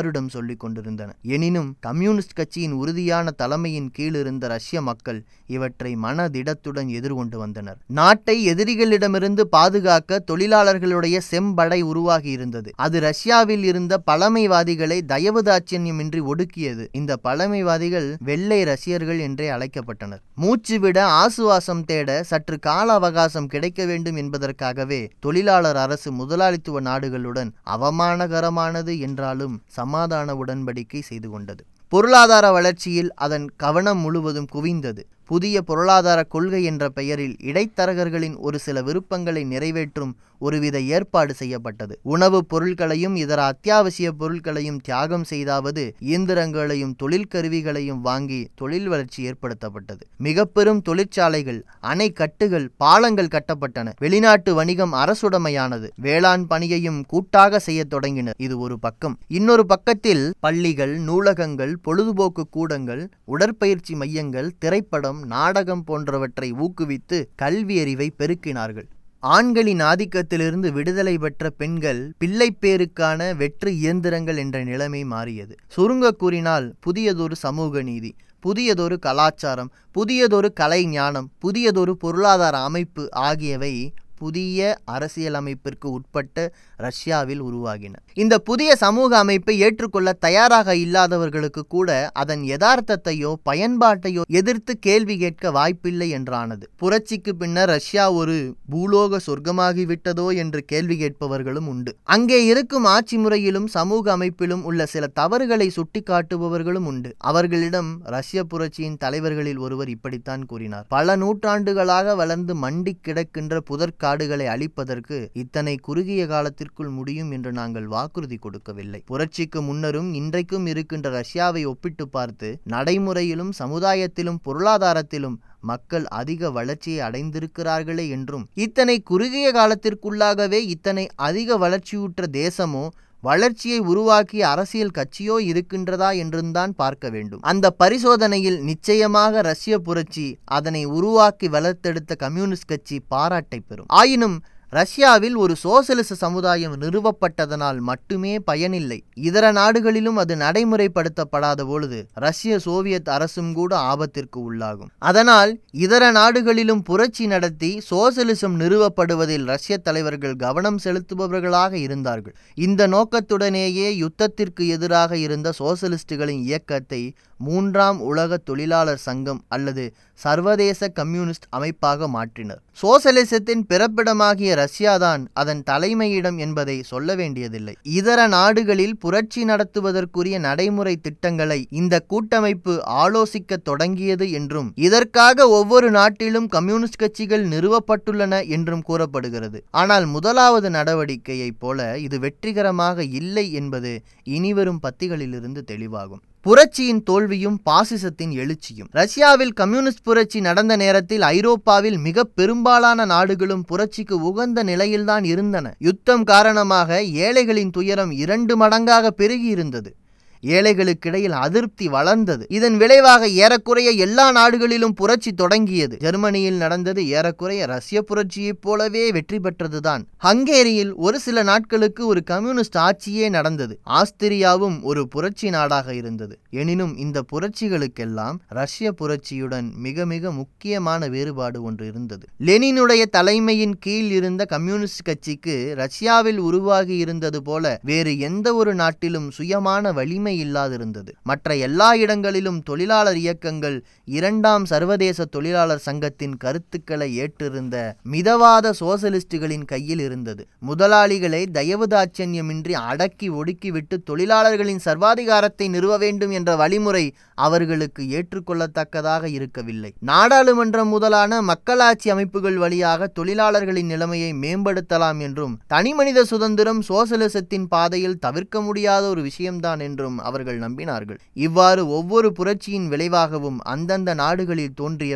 சொல்லிக் கொண்டிருந்தன எனினும் கம்யூனிஸ்ட் கட்சியின் உறுதியான தலைமையின் கீழ் இருந்த ரஷ்ய மக்கள் இவற்றை மனதிடத்துடன் எதிர்கொண்டு வந்தனர் நாட்டை எதிரிகளிடமிருந்து பாதுகாக்க தொழிலாளர்களுடைய செம்படை உருவாகி இருந்தது அது ரஷ்யாவில் இருந்த பழமைவாதிகளை தயவு தாட்சியமின்றி ஒடுக்கியது இந்த பழமைவாதிகள் வெள்ளை ரஷ்யர்கள் என்றே அழைக்கப்பட்டனர் மூச்சுவிட ஆசுவாசம் தேட சற்று கால அவகாசம் கிடைக்க வேண்டும் என்பதற்காகவே தொழிலாளர் அரசு முதலாளித்துவ நாடுகளுடன் அவமானகரமானது என்றாலும் சமாதான உடன்படிக்கை செய்து கொண்டது பொருளாதார வளர்ச்சியில் அதன் கவனம் முழுவதும் குவிந்தது புதிய பொருளாதார கொள்கை என்ற பெயரில் இடைத்தரகர்களின் ஒரு சில விருப்பங்களை நிறைவேற்றும் ஒருவித ஏற்பாடு செய்யப்பட்டது உணவுப் பொருட்களையும் இதர அத்தியாவசிய பொருட்களையும் தியாகம் செய்தாவது இயந்திரங்களையும் தொழிற்கருவிகளையும் வாங்கி தொழில் வளர்ச்சி ஏற்படுத்தப்பட்டது மிக பெரும் தொழிற்சாலைகள் அணை கட்டுகள் பாலங்கள் கட்டப்பட்டன வெளிநாட்டு வணிகம் அரசுடைமையானது வேளாண் பணியையும் கூட்டாக செய்யத் தொடங்கினர் இது ஒரு பக்கம் இன்னொரு பக்கத்தில் பள்ளிகள் நூலகங்கள் பொழுதுபோக்கு கூடங்கள் உடற்பயிற்சி மையங்கள் திரைப்படம் நாடகம் போன்றவற்றை ஊக்குவித்து கல்வி அறிவை பெருக்கினார்கள் ஆண்களின் ஆதிக்கத்திலிருந்து விடுதலை பெற்ற பெண்கள் பிள்ளைப்பேருக்கான வெற்று இயந்திரங்கள் என்ற நிலைமை மாறியது சுருங்க கூறினால் புதியதொரு சமூக நீதி புதியதொரு கலாச்சாரம் புதியதொரு கலை ஞானம் புதியதொரு பொருளாதார அமைப்பு ஆகியவை புதிய அரசியலமைப்பிற்கு உட்பட்ட ரஷ்யாவில் உருவாகின இந்த புதிய சமூக அமைப்பை ஏற்றுக்கொள்ள தயாராக இல்லாதவர்களுக்கு கூட அதன் யதார்த்தத்தையோ பயன்பாட்டையோ எதிர்த்து கேள்வி கேட்க வாய்ப்பில்லை என்றானது புரட்சிக்கு பின்னர் ரஷ்யா ஒரு பூலோக சொர்க்கமாகிவிட்டதோ என்று கேள்வி கேட்பவர்களும் உண்டு அங்கே இருக்கும் ஆட்சி முறையிலும் சமூக அமைப்பிலும் உள்ள சில தவறுகளை சுட்டிக்காட்டுபவர்களும் உண்டு அவர்களிடம் ரஷ்ய புரட்சியின் தலைவர்களில் ஒருவர் இப்படித்தான் கூறினார் பல நூற்றாண்டுகளாக வளர்ந்து மண்டி கிடக்கின்ற புதற்காடுகளை அழிப்பதற்கு இத்தனை குறுகிய காலத்திற்குள் முடியும் என்று நாங்கள் வாக்குறுதி கொடுக்கவில்லை புரட்சிக்கு முன்னரும் இன்றைக்கும் இருக்கின்ற ரஷ்யாவை ஒப்பிட்டு பார்த்து நடைமுறையிலும் சமுதாயத்திலும் பொருளாதாரத்திலும் மக்கள் அதிக வளர்ச்சியை அடைந்திருக்கிறார்களே என்றும் இத்தனை குறுகிய காலத்திற்குள்ளாகவே இத்தனை அதிக வளர்ச்சியுற்ற தேசமோ வளர்ச்சியை உருவாக்கிய அரசியல் கட்சியோ இருக்கின்றதா என்றும்தான் பார்க்க வேண்டும் அந்த பரிசோதனையில் நிச்சயமாக ரஷ்ய புரட்சி அதனை உருவாக்கி வளர்த்தெடுத்த கம்யூனிஸ்ட் கட்சி பாராட்டை பெறும் ஆயினும் ரஷ்யாவில் ஒரு சோசலிச சமுதாயம் நிறுவப்பட்டதனால் மட்டுமே பயனில்லை இதர நாடுகளிலும் அது நடைமுறைப்படுத்தப்படாத பொழுது ரஷ்ய சோவியத் அரசும் கூட ஆபத்திற்கு உள்ளாகும் அதனால் இதர நாடுகளிலும் புரட்சி நடத்தி சோசலிசம் நிறுவப்படுவதில் ரஷ்ய தலைவர்கள் கவனம் செலுத்துபவர்களாக இருந்தார்கள் இந்த நோக்கத்துடனேயே யுத்தத்திற்கு எதிராக இருந்த சோசலிஸ்டுகளின் இயக்கத்தை மூன்றாம் உலக தொழிலாளர் சங்கம் அல்லது சர்வதேச கம்யூனிஸ்ட் அமைப்பாக மாற்றினர் சோசலிசத்தின் பிறப்பிடமாகிய ரஷ்யாதான் அதன் தலைமையிடம் என்பதை சொல்ல வேண்டியதில்லை இதர நாடுகளில் புரட்சி நடத்துவதற்குரிய நடைமுறை திட்டங்களை இந்த கூட்டமைப்பு ஆலோசிக்க தொடங்கியது என்றும் இதற்காக ஒவ்வொரு நாட்டிலும் கம்யூனிஸ்ட் கட்சிகள் நிறுவப்பட்டுள்ளன என்றும் கூறப்படுகிறது ஆனால் முதலாவது நடவடிக்கையைப் போல இது வெற்றிகரமாக இல்லை என்பது இனிவரும் பத்திகளிலிருந்து தெளிவாகும் புரட்சியின் தோல்வியும் பாசிசத்தின் எழுச்சியும் ரஷ்யாவில் கம்யூனிஸ்ட் புரட்சி நடந்த நேரத்தில் ஐரோப்பாவில் மிக பெரும்பாலான நாடுகளும் புரட்சிக்கு உகந்த நிலையில்தான் இருந்தன யுத்தம் காரணமாக ஏழைகளின் துயரம் இரண்டு மடங்காக பெருகியிருந்தது ஏழைகளுக்கிடையில் அதிருப்தி வளர்ந்தது இதன் விளைவாக ஏறக்குறைய எல்லா நாடுகளிலும் புரட்சி தொடங்கியது ஜெர்மனியில் நடந்தது ஏறக்குறைய ரஷ்ய புரட்சியைப் போலவே வெற்றி பெற்றதுதான் ஹங்கேரியில் ஒரு சில நாட்களுக்கு ஒரு கம்யூனிஸ்ட் ஆட்சியே நடந்தது ஆஸ்திரியாவும் ஒரு புரட்சி நாடாக இருந்தது எனினும் இந்த புரட்சிகளுக்கெல்லாம் ரஷ்ய புரட்சியுடன் மிக மிக முக்கியமான வேறுபாடு ஒன்று இருந்தது லெனினுடைய தலைமையின் கீழ் இருந்த கம்யூனிஸ்ட் கட்சிக்கு ரஷ்யாவில் உருவாகி இருந்தது போல வேறு எந்த ஒரு நாட்டிலும் சுயமான வலிமை இல்லாதிருந்தது மற்ற எல்லா இடங்களிலும் தொழிலாளர் இயக்கங்கள் இரண்டாம் சர்வதேச தொழிலாளர் சங்கத்தின் கருத்துக்களை ஏற்றிருந்த மிதவாத சோசலிஸ்டுகளின் கையில் இருந்தது முதலாளிகளை தயவுதாட்சண்யமின்றி அடக்கி ஒடுக்கிவிட்டு தொழிலாளர்களின் சர்வாதிகாரத்தை நிறுவ வேண்டும் என்ற வழிமுறை அவர்களுக்கு ஏற்றுக்கொள்ளத்தக்கதாக இருக்கவில்லை நாடாளுமன்றம் முதலான மக்களாட்சி அமைப்புகள் வழியாக தொழிலாளர்களின் நிலைமையை மேம்படுத்தலாம் என்றும் தனிமனித சுதந்திரம் சோசலிசத்தின் பாதையில் தவிர்க்க முடியாத ஒரு விஷயம்தான் என்றும் அவர்கள் நம்பினார்கள் இவ்வாறு ஒவ்வொரு புரட்சியின் விளைவாகவும் அந்தந்த நாடுகளில் தோன்றியவை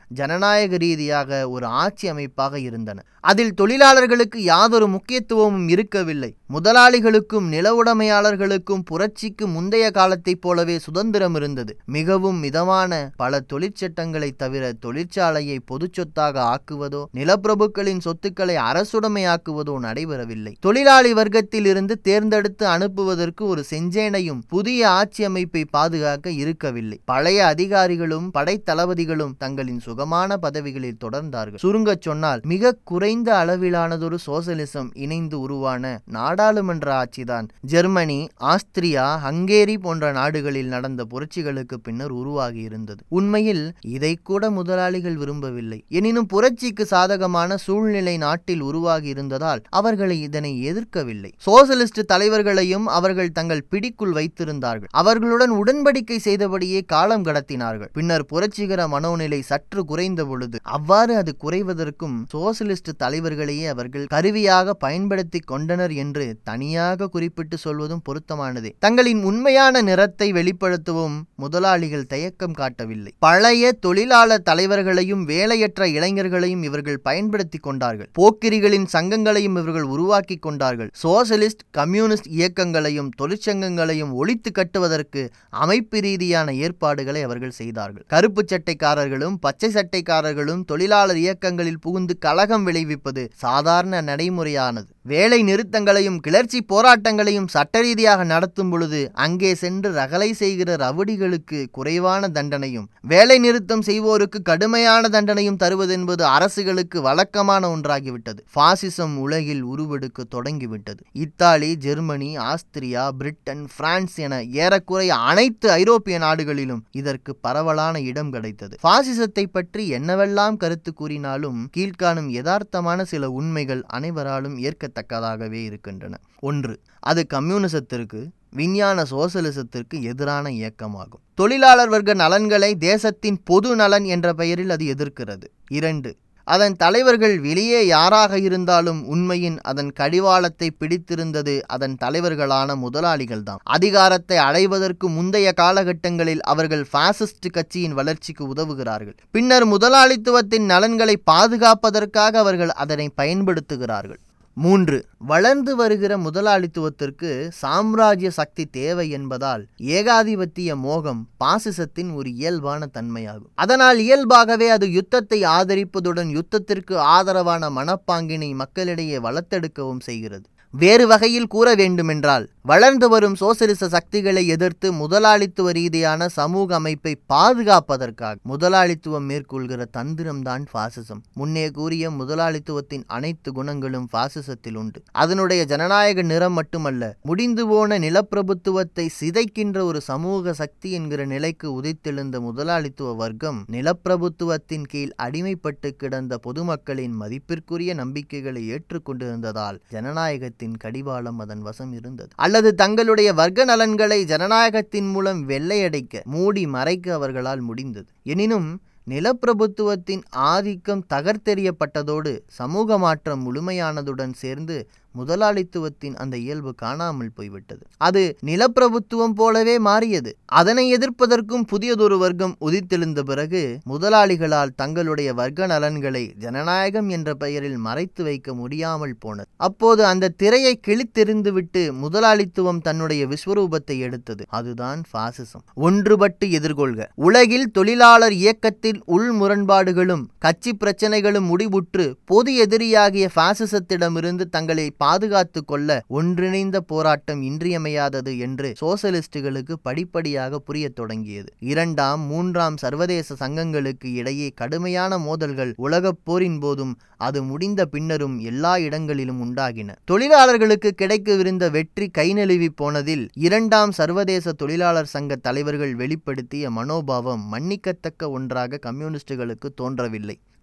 ஜனநாயக ரீதியாக ஒரு ஆட்சி அமைப்பாக இருந்தன அதில் தொழிலாளர்களுக்கு யாதொரு முக்கியத்துவமும் இருக்கவில்லை முதலாளிகளுக்கும் நில உடைமையாளர்களுக்கும் புரட்சிக்கு முந்தைய காலத்தைப் போலவே சுதந்திரம் இருந்தது மிகவும் மிதமான பல தொழிற்சட்டங்களை தவிர தொழிற்சாலையை பொது சொத்தாக ஆக்குவதோ நிலப்பிரபுக்களின் சொத்துக்களை அரசுடைமையாக்குவதோ நடைபெறவில்லை தொழிலாளி வர்க்கத்தில் இருந்து தேர்ந்தெடுத்து அனுப்புவதற்கு ஒரு செஞ்சேனையும் புதிய ஆட்சி அமைப்பை பாதுகாக்க இருக்கவில்லை பழைய அதிகாரிகளும் படைத்தளபதிகளும் தங்களின் சுகமான பதவிகளில் தொடர்ந்தார்கள் சுருங்கச் சொன்னால் மிக குறைந்த அளவிலானதொரு சோசலிசம் இணைந்து உருவான நாடாளுமன்ற ஆட்சிதான் ஜெர்மனி ஆஸ்திரியா ஹங்கேரி போன்ற நாடுகளில் நடந்த புரட்சிகளுக்கு பின்னர் உருவாகி இருந்தது உண்மையில் இதை கூட முதலாளிகள் விரும்பவில்லை எனினும் புரட்சிக்கு சாதகமான சூழ்நிலை நாட்டில் உருவாகி இருந்ததால் அவர்களை இதனை எதிர்க்கவில்லை சோசலிஸ்ட் தலைவர்களையும் அவர்கள் தங்கள் பிடிக்குள் வைத்திருந்தார்கள் அவர்களுடன் உடன்படிக்கை செய்தபடியே காலம் கடத்தினார்கள் பின்னர் புரட்சிகர மனோநிலை சற்று குறைந்த பொழுது அவ்வாறு அது குறைவதற்கும் சோசலிஸ்ட் தலைவர்களையே அவர்கள் கருவியாக பயன்படுத்தி கொண்டனர் என்று தனியாக குறிப்பிட்டு சொல்வதும் பொருத்தமானதே தங்களின் உண்மையான நிறத்தை வெளிப்படுத்தவும் முதலாளிகள் தயக்கம் காட்டவில்லை பழைய தொழிலாளர் தலைவர்களையும் வேலையற்ற இளைஞர்களையும் இவர்கள் பயன்படுத்தி கொண்டார்கள் போக்கிரிகளின் சங்கங்களையும் இவர்கள் உருவாக்கி கொண்டார்கள் சோசலிஸ்ட் கம்யூனிஸ்ட் இயக்கங்களையும் தொழிற்சங்கங்களையும் ஒழித்து கட்டுவதற்கு அமைப்பு ரீதியான ஏற்பாடுகளை அவர்கள் செய்தார்கள் கருப்பு சட்டைக்காரர்களும் பச்சை சட்டைக்காரர்களும் தொழிலாளர் இயக்கங்களில் புகுந்து கலகம் விளைவிப்பது சாதாரண நடைமுறையானது வேலை நிறுத்தங்களையும் கிளர்ச்சி போராட்டங்களையும் சட்ட ரீதியாக நடத்தும் பொழுது அங்கே சென்று ரகலை செய்கிற ரவுடிகளுக்கு குறைவான தண்டனையும் வேலை நிறுத்தம் செய்வோருக்கு கடுமையான தண்டனையும் தருவதென்பது அரசுகளுக்கு வழக்கமான ஒன்றாகிவிட்டது பாசிசம் உலகில் உருவெடுக்க தொடங்கிவிட்டது Italy Germany Austria Britain France என ஏறக்குறைய அனைத்து ஐரோப்பிய நாடுகளிலும் இதற்கு பரவலான இடம் கிடைத்தது பாசிசத்தை பற்றி என்னவெல்லாம் கருத்து கூறினாலும் கீழ்காணும் யதார்த்தமான சில உண்மைகள் அனைவராலும் ஏற்கத்தக்கதாகவே இருக்கின்றன ஒன்று அது கம்யூனிசத்திற்கு விஞ்ஞான சோசலிசத்திற்கு எதிரான இயக்கமாகும் தொழிலாளர் வர்க்க நலன்களை தேசத்தின் பொது நலன் என்ற பெயரில் அது எதிர்க்கிறது இரண்டு அதன் தலைவர்கள் வெளியே யாராக இருந்தாலும் உண்மையின் அதன் கடிவாளத்தை பிடித்திருந்தது அதன் தலைவர்களான முதலாளிகள்தான் அதிகாரத்தை அடைவதற்கு முந்தைய காலகட்டங்களில் அவர்கள் பாசிஸ்ட் கட்சியின் வளர்ச்சிக்கு உதவுகிறார்கள் பின்னர் முதலாளித்துவத்தின் நலன்களை பாதுகாப்பதற்காக அவர்கள் அதனை பயன்படுத்துகிறார்கள் மூன்று வளர்ந்து வருகிற முதலாளித்துவத்திற்கு சாம்ராஜ்ய சக்தி தேவை என்பதால் ஏகாதிபத்திய மோகம் பாசிசத்தின் ஒரு இயல்பான தன்மையாகும் அதனால் இயல்பாகவே அது யுத்தத்தை ஆதரிப்பதுடன் யுத்தத்திற்கு ஆதரவான மனப்பாங்கினை மக்களிடையே வளர்த்தெடுக்கவும் செய்கிறது வேறு வகையில் கூற வேண்டுமென்றால் வளர்ந்து வரும் சோசலிச சக்திகளை எதிர்த்து முதலாளித்துவ ரீதியான சமூக அமைப்பை பாதுகாப்பதற்காக முதலாளித்துவம் மேற்கொள்கிற தந்திரம்தான் பாசிசம் முன்னே கூறிய முதலாளித்துவத்தின் அனைத்து குணங்களும் பாசிசத்தில் உண்டு அதனுடைய ஜனநாயக நிறம் மட்டுமல்ல முடிந்து போன நிலப்பிரபுத்துவத்தை சிதைக்கின்ற ஒரு சமூக சக்தி என்கிற நிலைக்கு உதித்தெழுந்த முதலாளித்துவ வர்க்கம் நிலப்பிரபுத்துவத்தின் கீழ் அடிமைப்பட்டு கிடந்த பொதுமக்களின் மதிப்பிற்குரிய நம்பிக்கைகளை ஏற்றுக்கொண்டிருந்ததால் ஜனநாயகத்தின் கடிவாளம் அதன் வசம் இருந்தது அல்லது தங்களுடைய வர்க்க நலன்களை ஜனநாயகத்தின் மூலம் வெள்ளையடைக்க மூடி மறைக்க அவர்களால் முடிந்தது எனினும் நிலப்பிரபுத்துவத்தின் ஆதிக்கம் தகர்த்தெறியப்பட்டதோடு சமூக மாற்றம் முழுமையானதுடன் சேர்ந்து முதலாளித்துவத்தின் அந்த இயல்பு காணாமல் போய்விட்டது அது நிலப்பிரபுத்துவம் போலவே மாறியது அதனை எதிர்ப்பதற்கும் புதியதொரு வர்க்கம் உதித்தெழுந்த பிறகு முதலாளிகளால் தங்களுடைய வர்க்க நலன்களை ஜனநாயகம் என்ற பெயரில் மறைத்து வைக்க முடியாமல் போனது அப்போது அந்த திரையை கிழித்தெறிந்துவிட்டு முதலாளித்துவம் தன்னுடைய விஸ்வரூபத்தை எடுத்தது அதுதான் பாசிசம் ஒன்றுபட்டு எதிர்கொள்க உலகில் தொழிலாளர் இயக்கத்தில் உள் முரண்பாடுகளும் கட்சி பிரச்சனைகளும் முடிவுற்று பொது எதிரியாகிய பாசிசத்திடமிருந்து தங்களை பாதுகாத்து கொள்ள ஒன்றிணைந்த போராட்டம் இன்றியமையாதது என்று சோசலிஸ்டுகளுக்கு படிப்படியாக புரியத் தொடங்கியது இரண்டாம் மூன்றாம் சர்வதேச சங்கங்களுக்கு இடையே கடுமையான மோதல்கள் உலகப் போரின் போதும் அது முடிந்த பின்னரும் எல்லா இடங்களிலும் உண்டாகின தொழிலாளர்களுக்கு கிடைக்கவிருந்த வெற்றி கை நழுவி போனதில் இரண்டாம் சர்வதேச தொழிலாளர் சங்க தலைவர்கள் வெளிப்படுத்திய மனோபாவம் மன்னிக்கத்தக்க ஒன்றாக கம்யூனிஸ்டுகளுக்கு தோன்றவில்லை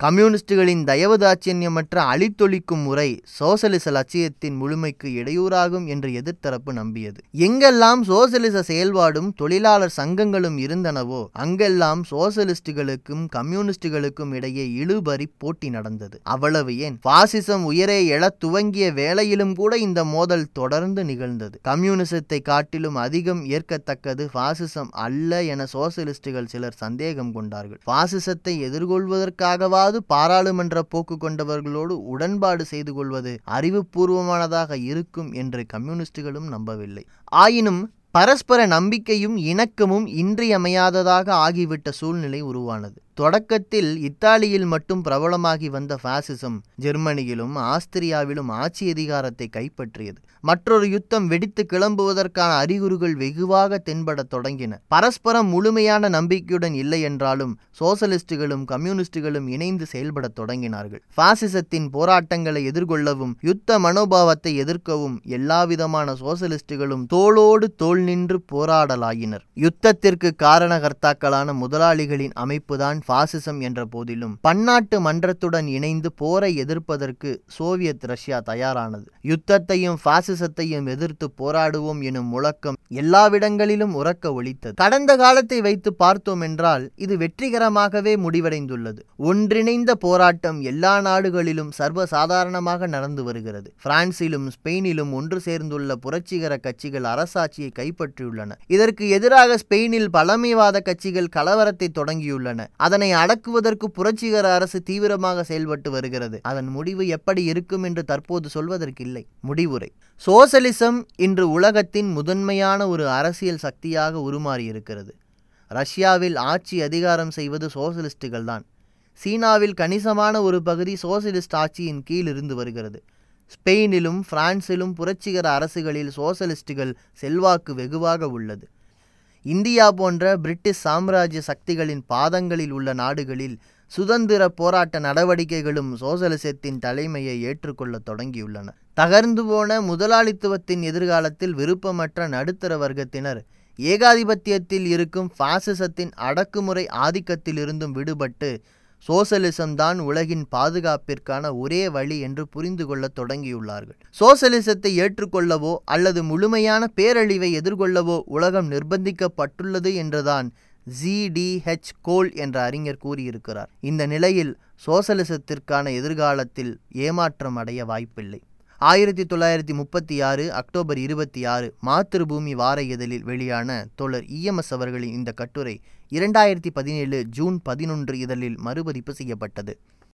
கம்யூனிஸ்டுகளின் தயவுதாட்சியமற்ற அழித்தொழிக்கும் முறை சோசலிச லட்சியத்தின் முழுமைக்கு இடையூறாகும் என்று எதிர்த்தரப்பு நம்பியது எங்கெல்லாம் சோசலிச செயல்பாடும் தொழிலாளர் சங்கங்களும் இருந்தனவோ அங்கெல்லாம் சோசலிஸ்டுகளுக்கும் கம்யூனிஸ்டுகளுக்கும் இடையே இழுபறி போட்டி நடந்தது அவ்வளவு ஏன் பாசிசம் உயரே எழத் துவங்கிய வேளையிலும் கூட இந்த மோதல் தொடர்ந்து நிகழ்ந்தது கம்யூனிசத்தை காட்டிலும் அதிகம் ஏற்கத்தக்கது பாசிசம் அல்ல என சோசலிஸ்டுகள் சிலர் சந்தேகம் கொண்டார்கள் பாசிசத்தை எதிர்கொள்வதற்காகவாது பாராளுமன்ற போக்கு கொண்டவர்களோடு உடன்பாடு செய்து கொள்வது அறிவுபூர்வமானதாக இருக்கும் என்று கம்யூனிஸ்டுகளும் நம்பவில்லை ஆயினும் பரஸ்பர நம்பிக்கையும் இணக்கமும் இன்றியமையாததாக ஆகிவிட்ட சூழ்நிலை உருவானது தொடக்கத்தில் இத்தாலியில் மட்டும் பிரபலமாகி வந்த பாசிசம் ஜெர்மனியிலும் ஆஸ்திரியாவிலும் ஆட்சி அதிகாரத்தை கைப்பற்றியது மற்றொரு யுத்தம் வெடித்து கிளம்புவதற்கான அறிகுறிகள் வெகுவாக தென்படத் தொடங்கின பரஸ்பரம் முழுமையான நம்பிக்கையுடன் இல்லை என்றாலும் சோசலிஸ்டுகளும் கம்யூனிஸ்டுகளும் இணைந்து செயல்படத் தொடங்கினார்கள் பாசிசத்தின் போராட்டங்களை எதிர்கொள்ளவும் யுத்த மனோபாவத்தை எதிர்க்கவும் எல்லாவிதமான சோசலிஸ்டுகளும் தோளோடு தோள் நின்று போராடலாயினர் யுத்தத்திற்கு காரணகர்த்தாக்களான முதலாளிகளின் அமைப்புதான் பாசிசம் என்ற போதிலும் பன்னாட்டு மன்றத்துடன் இணைந்து போரை எதிர்ப்பதற்கு சோவியத் ரஷ்யா தயாரானது யுத்தத்தையும் பாசிசத்தையும் எதிர்த்து போராடுவோம் எனும் முழக்கம் எல்லாவிடங்களிலும் உறக்க ஒலித்தது கடந்த காலத்தை வைத்து பார்த்தோம் என்றால் இது வெற்றிகரமாகவே முடிவடைந்துள்ளது ஒன்றிணைந்த போராட்டம் எல்லா நாடுகளிலும் சர்வசாதாரணமாக நடந்து வருகிறது பிரான்சிலும் ஸ்பெயினிலும் ஒன்று சேர்ந்துள்ள புரட்சிகர கட்சிகள் அரசாட்சியை கைப்பற்றியுள்ளன இதற்கு எதிராக ஸ்பெயினில் பழமைவாத கட்சிகள் கலவரத்தை தொடங்கியுள்ளன அதனை அடக்குவதற்கு புரட்சிகர அரசு தீவிரமாக செயல்பட்டு வருகிறது அதன் முடிவு எப்படி இருக்கும் என்று தற்போது சொல்வதற்கில்லை முடிவுரை சோசலிசம் இன்று உலகத்தின் முதன்மையான ஒரு அரசியல் சக்தியாக உருமாறியிருக்கிறது ரஷ்யாவில் ஆட்சி அதிகாரம் செய்வது சோசலிஸ்டுகள் தான் சீனாவில் கணிசமான ஒரு பகுதி சோசலிஸ்ட் ஆட்சியின் கீழ் இருந்து வருகிறது ஸ்பெயினிலும் பிரான்சிலும் புரட்சிகர அரசுகளில் சோசலிஸ்டுகள் செல்வாக்கு வெகுவாக உள்ளது இந்தியா போன்ற பிரிட்டிஷ் சாம்ராஜ்ய சக்திகளின் பாதங்களில் உள்ள நாடுகளில் சுதந்திர போராட்ட நடவடிக்கைகளும் சோசலிசத்தின் தலைமையை ஏற்றுக்கொள்ளத் தொடங்கியுள்ளன தகர்ந்து போன முதலாளித்துவத்தின் எதிர்காலத்தில் விருப்பமற்ற நடுத்தர வர்க்கத்தினர் ஏகாதிபத்தியத்தில் இருக்கும் பாசிசத்தின் அடக்குமுறை ஆதிக்கத்திலிருந்தும் விடுபட்டு சோசலிசம் தான் உலகின் பாதுகாப்பிற்கான ஒரே வழி என்று புரிந்து கொள்ளத் தொடங்கியுள்ளார்கள் சோசலிசத்தை ஏற்றுக்கொள்ளவோ அல்லது முழுமையான பேரழிவை எதிர்கொள்ளவோ உலகம் நிர்பந்திக்கப்பட்டுள்ளது என்றுதான் ஜிடிஹெச் கோல் என்ற அறிஞர் கூறியிருக்கிறார் இந்த நிலையில் சோசலிசத்திற்கான எதிர்காலத்தில் ஏமாற்றம் அடைய வாய்ப்பில்லை ஆயிரத்தி தொள்ளாயிரத்தி முப்பத்தி ஆறு அக்டோபர் இருபத்தி ஆறு மாத்திருபூமி வார இதழில் வெளியான தோழர் இஎம்எஸ் அவர்களின் இந்த கட்டுரை இரண்டாயிரத்தி பதினேழு ஜூன் பதினொன்று இதழில் மறுபதிப்பு செய்யப்பட்டது